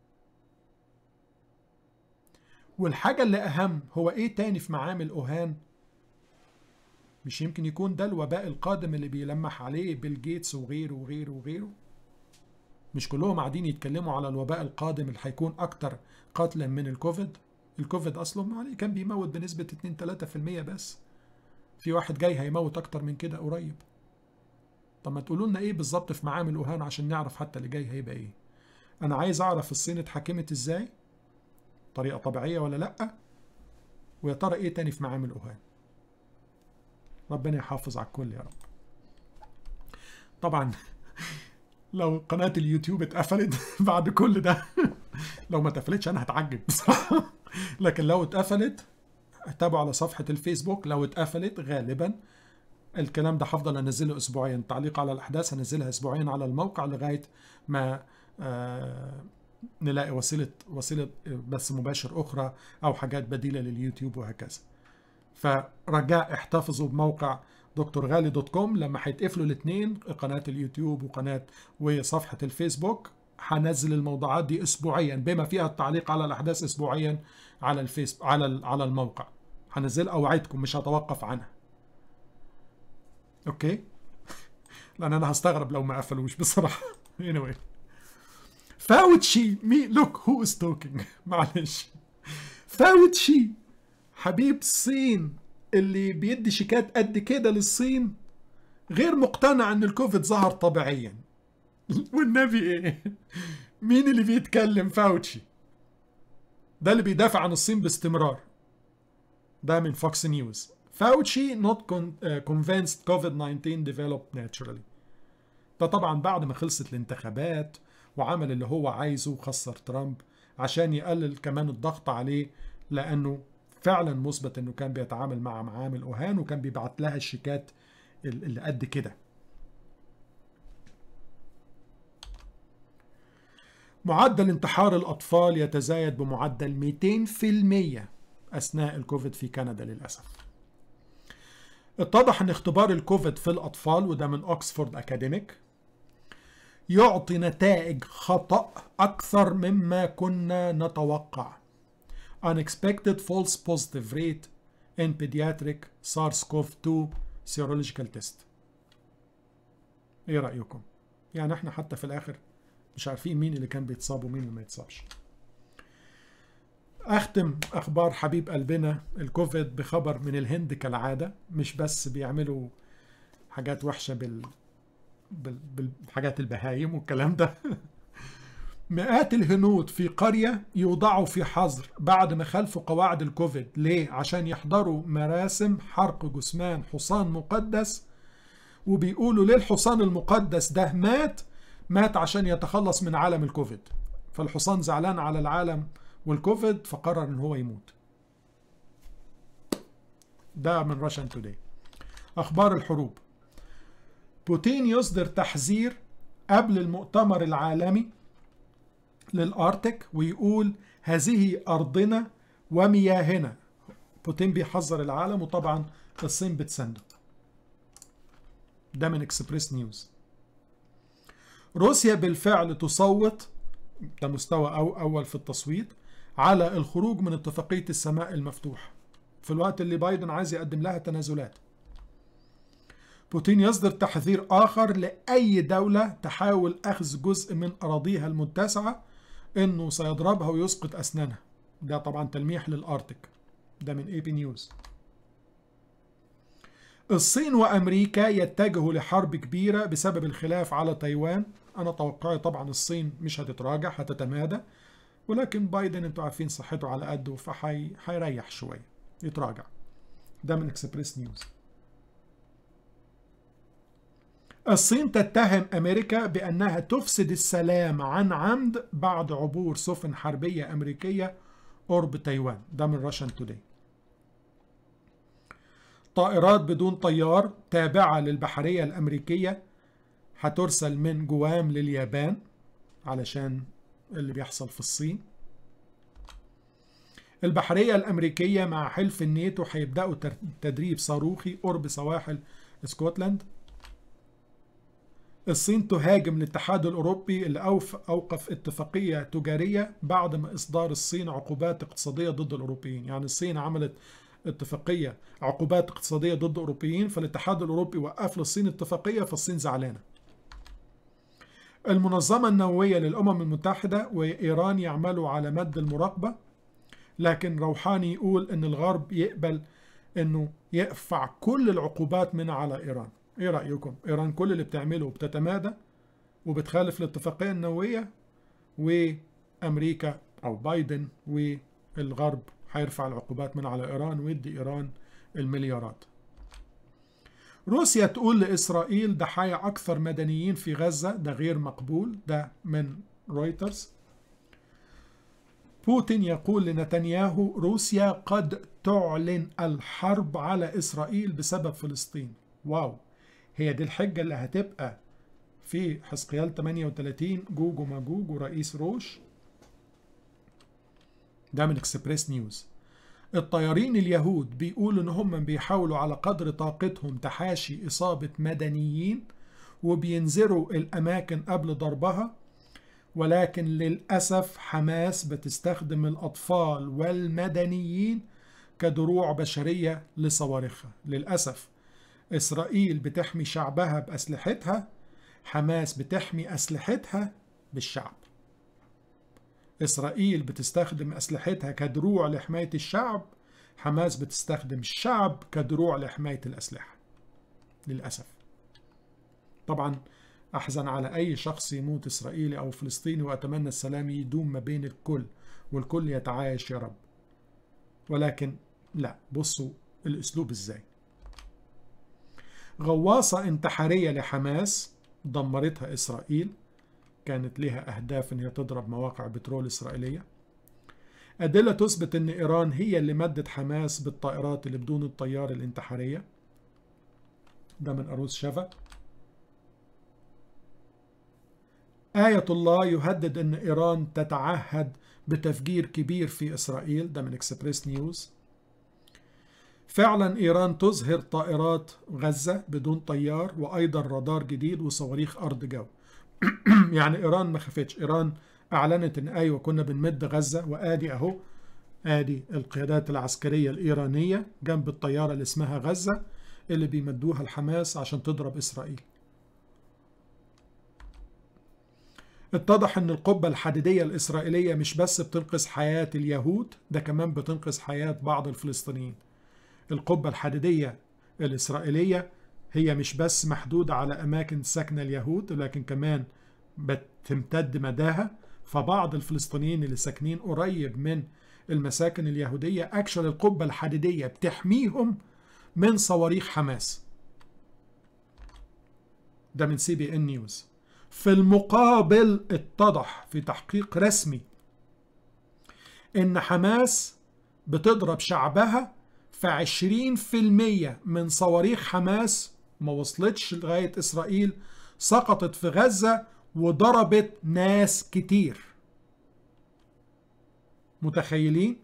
والحاجة اللي أهم هو إيه تاني في معامل أوهان مش يمكن يكون ده الوباء القادم اللي بيلمح عليه بيل جيتس وغيره وغيره وغيره مش كلهم قاعدين يتكلموا على الوباء القادم اللي هيكون أكتر قتلا من الكوفيد الكوفيد أصلا كان بيموت بنسبة 2-3% بس في واحد جاي هيموت أكتر من كده قريب طب ما تقولوا لنا إيه بالظبط في معامل أوهان عشان نعرف حتى اللي جاي هيبقى إيه أنا عايز أعرف الصين اتحكمت إزاي طريقة طبيعية ولا لأ ويا ترى إيه تاني في معامل أوهان ربنا يحافظ على الكل يا رب طبعا لو قناة اليوتيوب اتقفلت بعد كل ده لو ما اتقفلتش أنا هتعجب بصراحة لكن لو اتقفلت تابعوا على صفحة الفيسبوك لو اتقفلت غالبا الكلام ده هفضل انزله اسبوعيا تعليق على الاحداث هنزلها اسبوعيا على الموقع لغايه ما آه نلاقي وسيله وسيله بث مباشر اخرى او حاجات بديله لليوتيوب وهكذا فرجاء احتفظوا بموقع دكتور غالي دوت كوم لما هيتقفلوا الاثنين قناه اليوتيوب وقناه وصفحه الفيسبوك هنزل الموضوعات دي اسبوعيا بما فيها التعليق على الاحداث اسبوعيا على الفيس على على الموقع هنزل اوعدكم مش هتوقف عنها اوكي لان انا هستغرب لو ما قفلوش بصراحه anyway فاوتشي مي لوك هو از توكينج معلش فاوتشي حبيب الصين اللي بيدي شيكات قد كده للصين غير مقتنع ان الكوفيد ظهر طبيعيا والنبي ايه مين اللي بيتكلم فاوتشي ده اللي بيدافع عن الصين باستمرار ده من فوكس نيوز فاوتشي not convinced COVID-19 developed naturally ده طبعا بعد ما خلصت الانتخابات وعمل اللي هو عايزه وخسر ترامب عشان يقلل كمان الضغط عليه لانه فعلا مثبت انه كان بيتعامل مع معامل اوهان وكان بيبعت لها الشيكات اللي قد كده معدل انتحار الأطفال يتزايد بمعدل 200% أثناء الكوفيد في كندا للأسف اتضح أن اختبار الكوفيد في الأطفال وده من أكسفورد أكاديميك يعطي نتائج خطأ أكثر مما كنا نتوقع unexpected false positive rate in pediatric SARS-CoV-2 serological test ايه رأيكم؟ يعني احنا حتى في الآخر مش عارفين مين اللي كان بيتصاب ومين اللي ما يتصابش اختم اخبار حبيب قلبنا الكوفيد بخبر من الهند كالعاده مش بس بيعملوا حاجات وحشه بال بالحاجات البهايم والكلام ده مئات الهنود في قرية يوضعوا في حظر بعد ما خلفوا قواعد الكوفيد ليه؟ عشان يحضروا مراسم حرق جثمان حصان مقدس وبيقولوا ليه الحصان المقدس ده مات مات عشان يتخلص من عالم الكوفيد فالحصان زعلان على العالم والكوفيد فقرر ان هو يموت ده من راشن توداي اخبار الحروب بوتين يصدر تحذير قبل المؤتمر العالمي للارتك ويقول هذه ارضنا ومياهنا بوتين بيحذر العالم وطبعا الصين بتسنده ده من اكسبريس نيوز روسيا بالفعل تصوت ده مستوى أو أول في التصويت على الخروج من اتفاقية السماء المفتوح في الوقت اللي بايدن عايز يقدم لها تنازلات بوتين يصدر تحذير آخر لأي دولة تحاول أخذ جزء من أراضيها المتسعة إنه سيضربها ويسقط أسنانها ده طبعا تلميح للأرتك ده من اي بي نيوز الصين وامريكا يتجهوا لحرب كبيره بسبب الخلاف على تايوان انا توقعي طبعا الصين مش هتتراجع هتتمادى ولكن بايدن انتوا عارفين صحته على قده فهيريح شويه يتراجع ده من اكسبريس نيوز الصين تتهم امريكا بانها تفسد السلام عن عمد بعد عبور سفن حربيه امريكيه قرب تايوان ده من راشن توداي طائرات بدون طيار تابعة للبحرية الأمريكية هترسل من جوام لليابان علشان اللي بيحصل في الصين البحرية الأمريكية مع حلف الناتو هيبدأوا تدريب صاروخي قرب سواحل اسكتلند الصين تهاجم الاتحاد الأوروبي اللي أوقف اتفاقية تجارية بعد ما إصدار الصين عقوبات اقتصادية ضد الأوروبيين يعني الصين عملت اتفاقيه عقوبات اقتصاديه ضد اوروبيين فالاتحاد الاوروبي وقف للصين اتفاقيه فالصين زعلانه. المنظمه النوويه للامم المتحده وايران يعملوا على مد المراقبه لكن روحاني يقول ان الغرب يقبل انه يرفع كل العقوبات من على ايران. ايه رايكم؟ ايران كل اللي بتعمله بتتمادى وبتخالف الاتفاقيه النوويه وامريكا او بايدن والغرب هيرفع العقوبات من على إيران ويدي إيران المليارات روسيا تقول لإسرائيل ضحايا أكثر مدنيين في غزة ده غير مقبول ده من رويترز بوتين يقول لنتنياهو روسيا قد تعلن الحرب على إسرائيل بسبب فلسطين واو هي دي الحجة اللي هتبقى في حزقيال 38 جوج وماجوج ورئيس روش ده من اكسبريس نيوز الطيارين اليهود بيقولوا ان هم بيحاولوا على قدر طاقتهم تحاشي اصابة مدنيين وبينذروا الاماكن قبل ضربها ولكن للأسف حماس بتستخدم الأطفال والمدنيين كدروع بشرية لصواريخها للأسف إسرائيل بتحمي شعبها بأسلحتها حماس بتحمي أسلحتها بالشعب إسرائيل بتستخدم أسلحتها كدروع لحماية الشعب حماس بتستخدم الشعب كدروع لحماية الأسلحة للأسف طبعا أحزن على أي شخص يموت إسرائيلي أو فلسطيني وأتمنى السلام يدوم ما بين الكل والكل يتعايش يا رب ولكن لا بصوا الاسلوب ازاي غواصة انتحارية لحماس دمرتها إسرائيل كانت لها أهداف إن هي تضرب مواقع بترول إسرائيلية أدلة تثبت إن إيران هي اللي مدت حماس بالطائرات اللي بدون الطيار الانتحارية ده من أروس شفا آية الله يهدد أن إيران تتعهد بتفجير كبير في إسرائيل ده من إكسبريس نيوز فعلا إيران تظهر طائرات غزة بدون طيار وأيضا رادار جديد وصواريخ أرض جو يعني إيران ما خفتش إيران أعلنت إن أيوة كنا بنمد غزة وآدي أهو آدي القيادات العسكرية الإيرانية جنب الطيارة اللي اسمها غزة اللي بيمدوها الحماس عشان تضرب إسرائيل اتضح ان القبة الحديدية الإسرائيلية مش بس بتنقذ حياة اليهود ده كمان بتنقذ حياة بعض الفلسطينيين القبة الحديدية الإسرائيلية هي مش بس محدودة على أماكن سكن اليهود لكن كمان بتمتد مداها فبعض الفلسطينيين اللي ساكنين قريب من المساكن اليهودية أكشن القبة الحديدية بتحميهم من صواريخ حماس ده من سي بي ان نيوز في المقابل اتضح في تحقيق رسمي ان حماس بتضرب شعبها في عشرين في المية من صواريخ حماس ما وصلتش لغاية إسرائيل سقطت في غزة وضربت ناس كتير متخيلين؟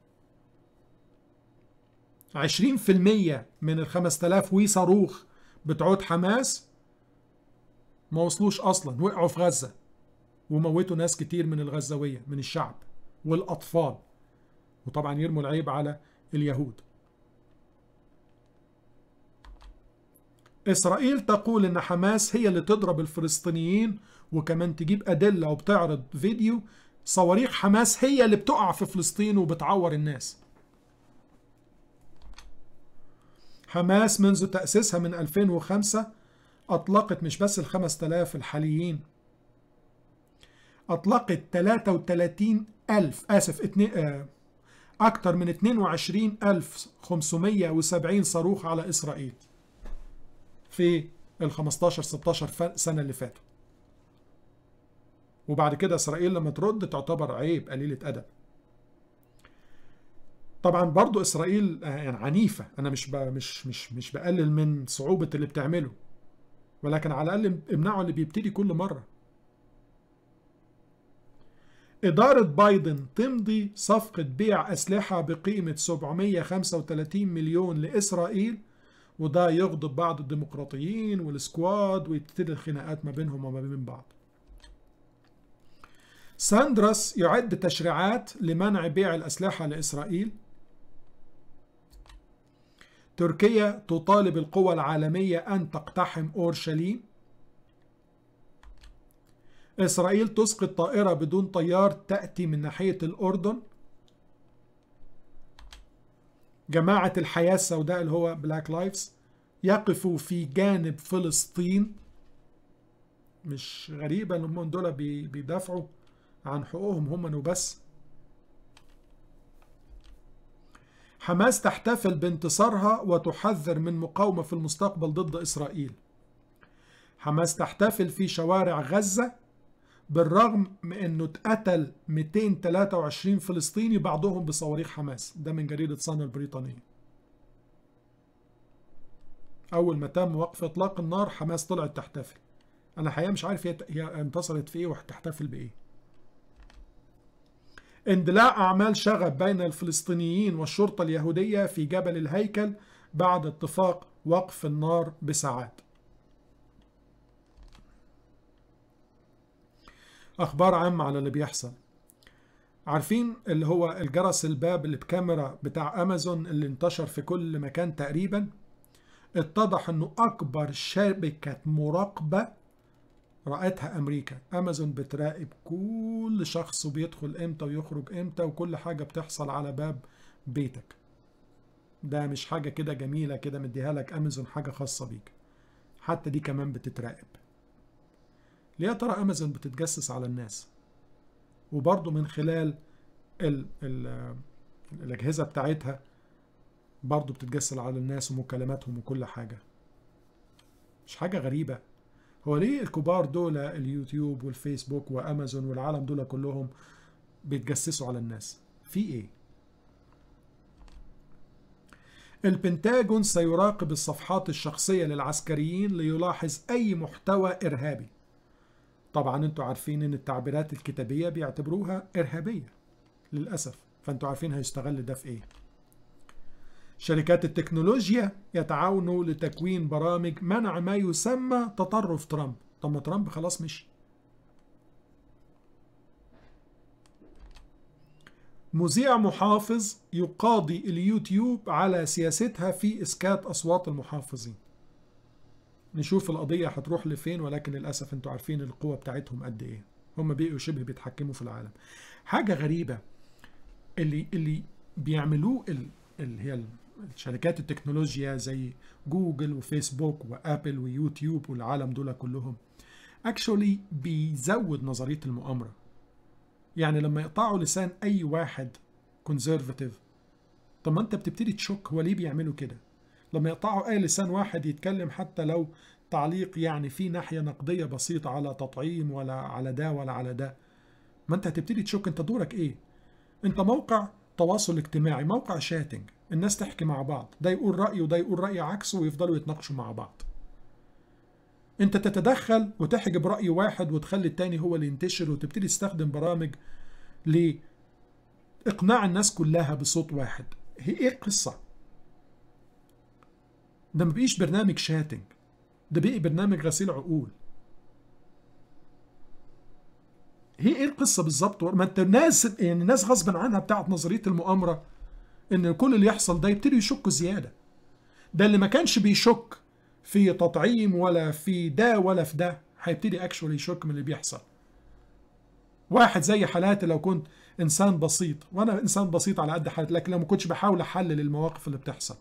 عشرين في المية من الخمس تلاف وي صاروخ بتعود حماس ما وصلوش أصلا وقعوا في غزة وموتوا ناس كتير من الغزاوية من الشعب والأطفال وطبعا يرموا العيب على اليهود إسرائيل تقول إن حماس هي اللي تضرب الفلسطينيين وكمان تجيب أدلة وبتعرض فيديو صواريخ حماس هي اللي بتقع في فلسطين وبتعور الناس حماس منذ تأسيسها من 2005 أطلقت مش بس الخمس تلاف الحاليين أطلقت 33 ألف آسف اتنين آه أكتر من 22 ألف 570 صاروخ على إسرائيل في ال 15 16 سنة اللي فاتوا وبعد كده إسرائيل لما ترد تعتبر عيب قليلة أدب طبعا برضو إسرائيل يعني عنيفة أنا مش مش مش مش بقلل من صعوبة اللي بتعمله ولكن على الأقل امنعوا اللي بيبتدي كل مرة إدارة بايدن تمضي صفقة بيع أسلحة بقيمة 735 مليون لإسرائيل وده يغضب بعض الديمقراطيين والسكواد ويبتدي الخناقات ما بينهم وما بين بعض ساندراس يعد تشريعات لمنع بيع الأسلحة لإسرائيل تركيا تطالب القوى العالمية أن تقتحم أورشليم إسرائيل تسقط طائرة بدون طيار تأتي من ناحية الأردن جماعة الحياة السوداء اللي هو بلاك لايفز يقفوا في جانب فلسطين مش غريبة ان هم دول بيدافعوا عن حقوقهم هم وبس حماس تحتفل بانتصارها وتحذر من مقاومة في المستقبل ضد إسرائيل حماس تحتفل في شوارع غزة بالرغم من أنه اتقتل 223 فلسطيني بعضهم بصواريخ حماس ده من جريدة صن البريطانية أول ما تم وقف إطلاق النار حماس طلعت تحتفل أنا الحقيقة مش عارف هي انتصرت في إيه وهتحتفل بإيه اندلاع أعمال شغب بين الفلسطينيين والشرطة اليهودية في جبل الهيكل بعد اتفاق وقف النار بساعات أخبار عامة على اللي بيحصل عارفين اللي هو الجرس الباب اللي بكاميرا بتاع أمازون اللي انتشر في كل مكان تقريبا اتضح انه اكبر شبكة مراقبة رأتها أمريكا أمازون بتراقب كل شخص وبيدخل إمتى ويخرج إمتى وكل حاجة بتحصل على باب بيتك ده مش حاجة كده جميلة كده مديها لك أمازون حاجة خاصة بيك حتى دي كمان بتتراقب ليه ترى أمازون بتتجسس على الناس وبرضه من خلال ال ال الاجهزه بتاعتها برضه بتتجسد على الناس ومكالماتهم وكل حاجه مش حاجه غريبه هو ليه الكبار دول اليوتيوب والفيسبوك وامازون والعالم دول كلهم بيتجسسوا على الناس في ايه البنتاجون سيراقب الصفحات الشخصية للعسكريين ليلاحظ أي محتوى إرهابي طبعا انتوا عارفين ان التعبيرات الكتابية بيعتبروها إرهابية للأسف فانتوا عارفين هيستغل ده في ايه شركات التكنولوجيا يتعاونوا لتكوين برامج منع ما يسمى تطرف ترامب طب ما ترامب خلاص مشي مذيع محافظ يقاضي اليوتيوب على سياستها في إسكات أصوات المحافظين نشوف القضية هتروح لفين ولكن للأسف انتوا عارفين القوة بتاعتهم قد ايه هم بقوا شبه بيتحكموا في العالم حاجة غريبة اللي اللي بيعملوه ال- اللي هي شركات التكنولوجيا زي جوجل وفيسبوك وابل ويوتيوب والعالم دول كلهم اكشولي بيزود نظريه المؤامره يعني لما يقطعوا لسان اي واحد كونزرفاتيف طب ما انت بتبتدي تشك هو ليه بيعملوا كده لما يقطعوا اي لسان واحد يتكلم حتى لو تعليق يعني في ناحيه نقديه بسيطه على تطعيم ولا على ده ولا على ده ما انت هتبتدي تشك انت دورك ايه انت موقع تواصل اجتماعي موقع شاتنج الناس تحكي مع بعض ده يقول رأي وده يقول رأي عكسه ويفضلوا يتناقشوا مع بعض انت تتدخل وتحجب رأي واحد وتخلي التاني هو اللي ينتشر وتبتدي تستخدم برامج لإقناع الناس كلها بصوت واحد هي ايه القصة ده ما بقيش برنامج شاتنج ده بقي برنامج غسيل عقول هي ايه القصة بالظبط ما انت الناس يعني الناس غصبا عنها بتاعت نظرية المؤامرة ان كل اللي يحصل ده يبتدي يشكوا زيادة ده اللي ما كانش بيشك في تطعيم ولا في ده ولا في ده هيبتدي اكشولي يشك من اللي بيحصل واحد زي حالاتي لو كنت انسان بسيط وانا انسان بسيط على قد حالتي لكن لو ما كنتش بحاول احلل المواقف اللي بتحصل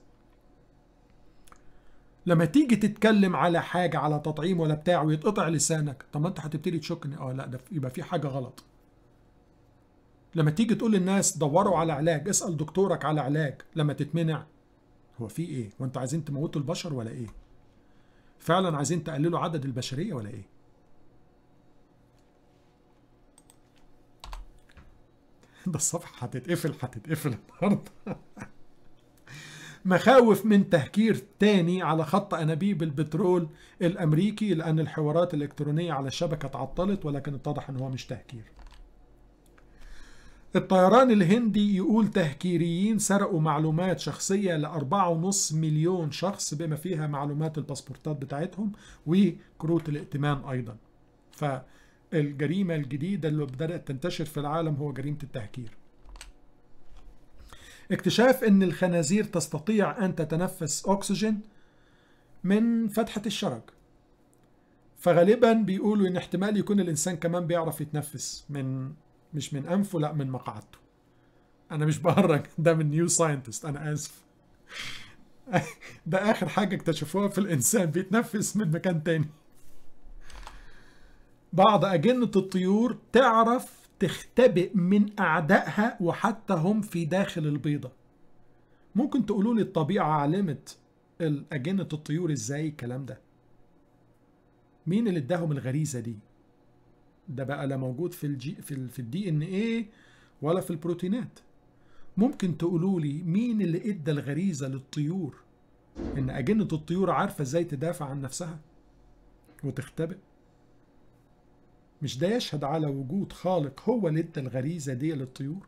لما تيجي تتكلم على حاجة على تطعيم ولا بتاع ويتقطع لسانك طب ما انت هتبتدي تشك ان اه لا ده يبقى في حاجة غلط لما تيجي تقول للناس دوروا على علاج اسأل دكتورك على علاج لما تتمنع هو في ايه وانت عايزين تموتوا البشر ولا ايه فعلا عايزين تقللوا عدد البشرية ولا ايه ده الصفحة هتتقفل هتتقفل النهارده مخاوف من تهكير تاني على خط أنابيب البترول الأمريكي لأن الحوارات الإلكترونية على الشبكة اتعطلت ولكن اتضح أن هو مش تهكير الطيران الهندي يقول تهكيريين سرقوا معلومات شخصية لأربعة ونص مليون شخص بما فيها معلومات الباسبورتات بتاعتهم وكروت الائتمان أيضا فالجريمة الجديدة اللي بدأت تنتشر في العالم هو جريمة التهكير اكتشاف ان الخنازير تستطيع ان تتنفس اكسجين من فتحة الشرج فغالبا بيقولوا ان احتمال يكون الانسان كمان بيعرف يتنفس من مش من انفه لا من مقعدته انا مش بهرج ده من نيو ساينتست انا اسف ده اخر حاجة اكتشفوها في الانسان بيتنفس من مكان تاني بعض اجنة الطيور تعرف تختبئ من أعدائها وحتى هم في داخل البيضة ممكن تقولوا لي الطبيعة علمت أجنة الطيور إزاي الكلام ده مين اللي اداهم الغريزة دي ده بقى لا موجود في الجي في, ال... في الدي ان ايه ولا في البروتينات ممكن تقولوا لي مين اللي ادى الغريزة للطيور ان أجنة الطيور عارفة ازاي تدافع عن نفسها وتختبئ مش ده يشهد على وجود خالق هو اللي ادى الغريزة دي للطيور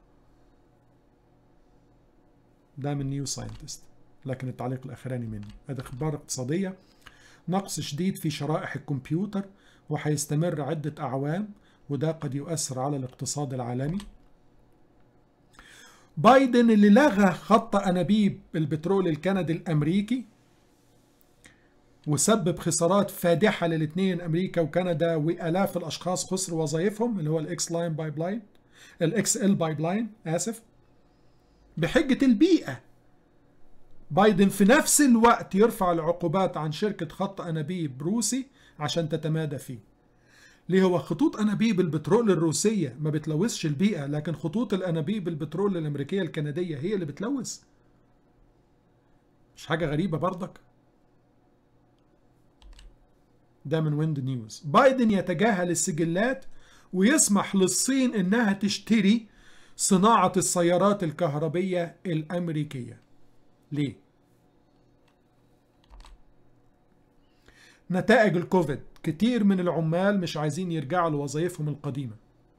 ده من نيو ساينتست لكن التعليق الأخراني مني هذا أخبار اقتصادية نقص شديد في شرائح الكمبيوتر وهيستمر عدة أعوام وده قد يؤثر على الاقتصاد العالمي بايدن اللي لغى خط أنابيب البترول الكندي الأمريكي وسبب خسارات فادحة للاثنين أمريكا وكندا وآلاف الأشخاص خسروا وظائفهم اللي هو الإكس لاين بايب لاين الإكس إل بايب لاين آسف بحجة البيئة بايدن في نفس الوقت يرفع العقوبات عن شركة خط أنابيب روسي عشان تتمادى فيه ليه هو خطوط انابيب البترول الروسيه ما بتلوثش البيئه لكن خطوط الانابيب البترول الامريكيه الكنديه هي اللي بتلوث مش حاجه غريبه برضك ده من ويند نيوز بايدن يتجاهل السجلات ويسمح للصين انها تشتري صناعه السيارات الكهربيه الامريكيه ليه نتائج الكوفيد كتير من العمال مش عايزين يرجعوا لوظائفهم القديمة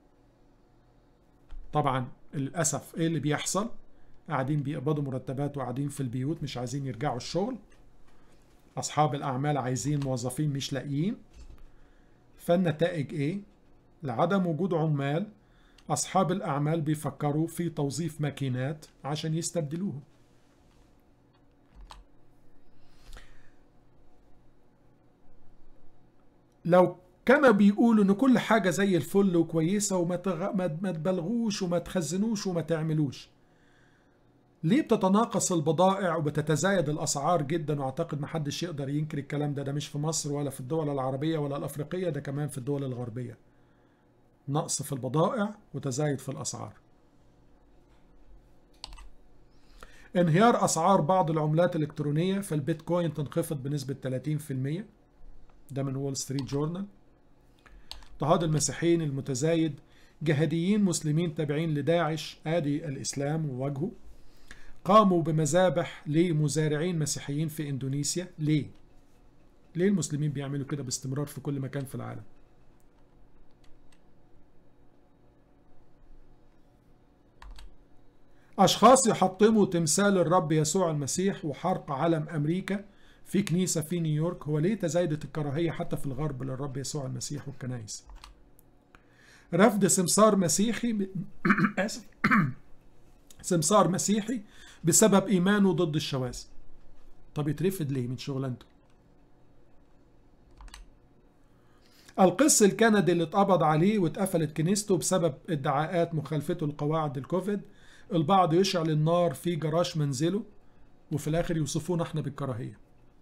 طبعا للأسف ايه اللي بيحصل قاعدين بيقبضوا مرتبات وقاعدين في البيوت مش عايزين يرجعوا الشغل أصحاب الأعمال عايزين موظفين مش لاقيين فالنتائج ايه لعدم وجود عمال أصحاب الأعمال بيفكروا في توظيف ماكينات عشان يستبدلوهم لو كما بيقولوا ان كل حاجه زي الفل وكويسه وما تغ... ما ما تبالغوش وما تخزنوش وما تعملوش ليه بتتناقص البضائع وبتتزايد الاسعار جدا واعتقد ما حدش يقدر ينكر الكلام ده ده مش في مصر ولا في الدول العربيه ولا الافريقيه ده كمان في الدول الغربيه نقص في البضائع وتزايد في الاسعار انهيار اسعار بعض العملات الالكترونيه فالبيتكوين تنخفض بنسبه 30% ده من وول ستريت جورنال اضطهاد المسيحيين المتزايد جهاديين مسلمين تابعين لداعش ادي الاسلام ووجهه قاموا بمذابح لمزارعين مسيحيين في اندونيسيا ليه ليه المسلمين بيعملوا كده باستمرار في كل مكان في العالم اشخاص يحطموا تمثال الرب يسوع المسيح وحرق علم امريكا في كنيسة في نيويورك هو ليه تزايدت الكراهية حتى في الغرب للرب يسوع المسيح والكنائس رفض سمسار مسيحي آسف سمسار مسيحي بسبب إيمانه ضد الشواذ طب يترفض ليه من شغلانته القس الكندي اللي اتقبض عليه واتقفلت كنيسته بسبب ادعاءات مخالفته لقواعد الكوفيد البعض يشعل النار في جراج منزله وفي الاخر يوصفونا احنا بالكراهيه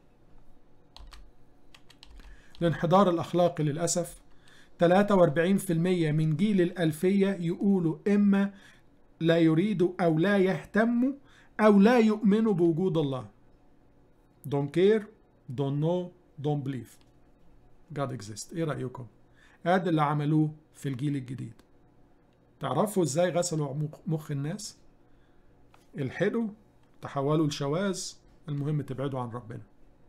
الانحدار الأخلاقي للأسف 43% من جيل الألفية يقولوا إما لا يريدوا أو لا يهتموا أو لا يؤمنوا بوجود الله don't care don't know don't believe God exists إيه رأيكم؟ هذا اللي عملوه في الجيل الجديد تعرفوا إزاي غسلوا مخ الناس؟ الحدوا تحولوا لشواذ المهم تبعدوا عن ربنا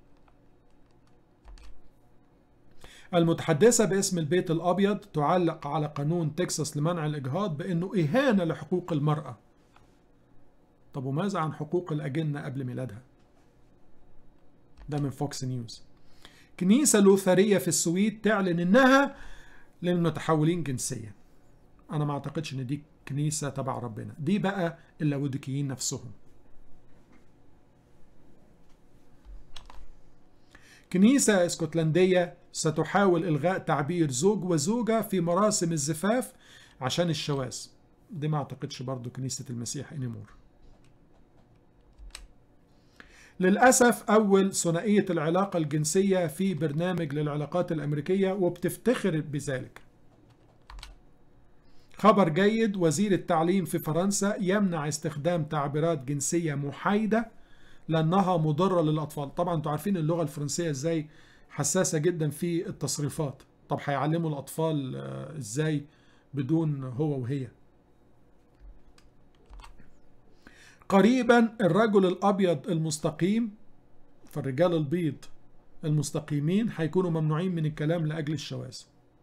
المتحدثة باسم البيت الأبيض تعلق على قانون تكساس لمنع الإجهاض بأنه إهانة لحقوق المرأة طب وماذا عن حقوق الأجنة قبل ميلادها ده من فوكس نيوز كنيسة لوثرية في السويد تعلن إنها للمتحولين جنسيا أنا ما أعتقدش إن دي كنيسة تبع ربنا دي بقى اللاوديكيين نفسهم كنيسة اسكتلندية ستحاول إلغاء تعبير زوج وزوجة في مراسم الزفاف عشان الشواذ دي ما أعتقدش برضو كنيسة المسيح انيمور للأسف أول ثنائية العلاقة الجنسية في برنامج للعلاقات الأمريكية وبتفتخر بذلك خبر جيد وزير التعليم في فرنسا يمنع استخدام تعبيرات جنسية محايدة لأنها مضرة للأطفال طبعا انتوا عارفين اللغة الفرنسية ازاي حساسة جدا في التصريفات طب هيعلموا الأطفال ازاي بدون هو وهي قريبا الرجل الأبيض المستقيم فالرجال البيض المستقيمين هيكونوا ممنوعين من الكلام لأجل الشواذ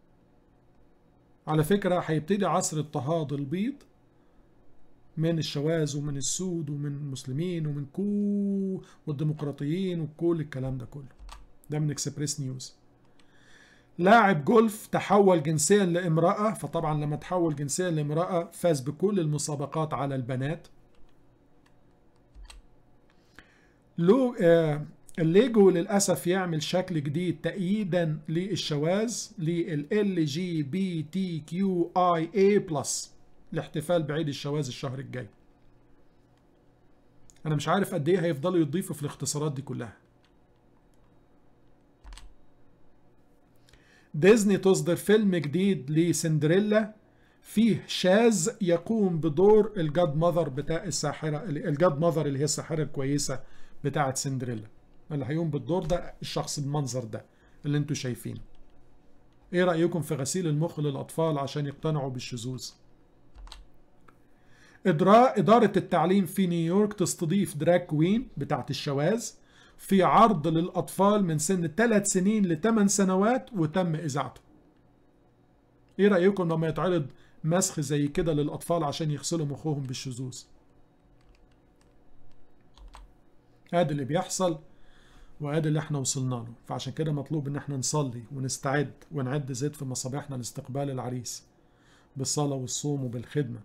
على فكرة هيبتدي عصر اضطهاد البيض من الشواذ ومن السود ومن المسلمين ومن كل والديمقراطيين وكل الكلام ده كله ده من اكسبريس نيوز لاعب جولف تحول جنسيا لامرأة فطبعا لما تحول جنسيا لامرأة فاز بكل المسابقات على البنات لو آه الليجو للأسف يعمل شكل جديد تأييدا للشواذ لل جي بي تي كيو اي اي بلس الاحتفال بعيد الشواذ الشهر الجاي انا مش عارف قد ايه هيفضلوا يضيفوا في الاختصارات دي كلها ديزني تصدر فيلم جديد لسندريلا فيه شاذ يقوم بدور الجاد ماذر بتاع الساحرة الجاد ماذر اللي هي الساحرة الكويسة بتاعة سندريلا اللي هيقوم بالدور ده الشخص المنظر ده اللي انتوا شايفينه ايه رأيكم في غسيل المخ للأطفال عشان يقتنعوا بالشذوذ إدراء إدارة التعليم في نيويورك تستضيف دراك كوين بتاعت الشواذ في عرض للأطفال من سن 3 سنين ل 8 سنوات وتم إذاعته ايه رأيكم لما يتعرض مسخ زي كده للأطفال عشان يغسلوا مخهم بالشذوذ ادي اللي بيحصل وادي اللي احنا وصلنا له فعشان كده مطلوب ان احنا نصلي ونستعد ونعد زيت في مصابيحنا لاستقبال العريس بالصلاة والصوم وبالخدمة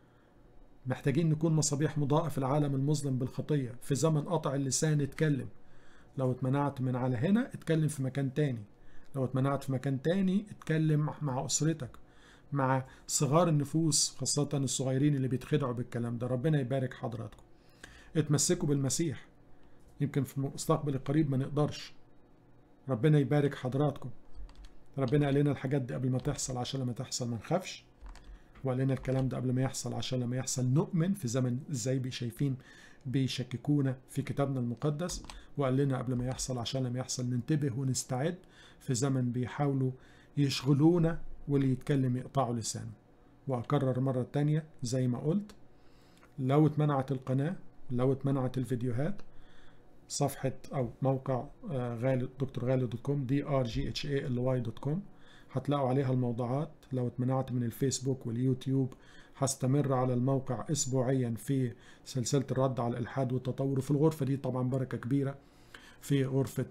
محتاجين نكون مصابيح مضاءة في العالم المظلم بالخطية في زمن قطع اللسان اتكلم لو اتمنعت من على هنا اتكلم في مكان تاني لو اتمنعت في مكان تاني اتكلم مع أسرتك مع صغار النفوس خاصة الصغيرين اللي بيتخدعوا بالكلام ده ربنا يبارك حضراتكم اتمسكوا بالمسيح يمكن في المستقبل القريب ما نقدرش ربنا يبارك حضراتكم ربنا قال لنا الحاجات دي قبل ما تحصل عشان لما تحصل ما نخافش وقال لنا الكلام ده قبل ما يحصل عشان لما يحصل نؤمن في زمن ازاي شايفين بيشككونا في كتابنا المقدس وقال لنا قبل ما يحصل عشان لما يحصل ننتبه ونستعد في زمن بيحاولوا يشغلونا واللي يتكلم يقطعوا لسانه وأكرر مرة تانية زي ما قلت لو اتمنعت القناة لو اتمنعت الفيديوهات صفحة أو موقع غالي دكتور غالي دوت كوم دي ار جي اتش اي ال واي دوت كوم هتلاقوا عليها الموضوعات لو اتمنعت من الفيسبوك واليوتيوب هستمر على الموقع اسبوعيا في سلسلة الرد على الإلحاد والتطور في الغرفة دي طبعا بركة كبيرة في غرفة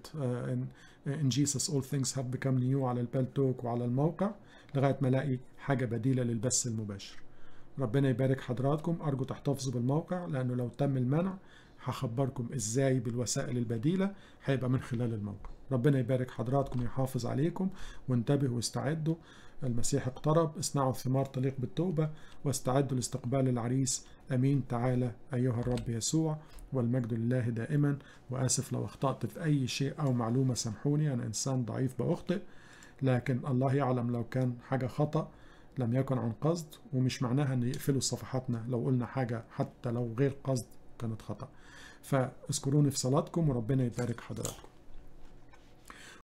ان جيسس اول ثينجز هاف بيكام نيو على البالتوك وعلى الموقع لغاية ما الاقي حاجة بديلة للبث المباشر ربنا يبارك حضراتكم أرجو تحتفظوا بالموقع لأنه لو تم المنع هخبركم ازاي بالوسائل البديلة هيبقى من خلال الموقع ربنا يبارك حضراتكم ويحافظ عليكم وانتبهوا واستعدوا المسيح اقترب اصنعوا ثمار تليق بالتوبة واستعدوا لاستقبال العريس أمين تعالى أيها الرب يسوع والمجد لله دائما وآسف لو أخطأت في أي شيء أو معلومة سامحوني أنا إنسان ضعيف بأخطئ لكن الله يعلم لو كان حاجة خطأ لم يكن عن قصد ومش معناها أن يقفلوا صفحاتنا لو قلنا حاجة حتى لو غير قصد كانت خطأ فاذكروني في صلاتكم وربنا يبارك حضراتكم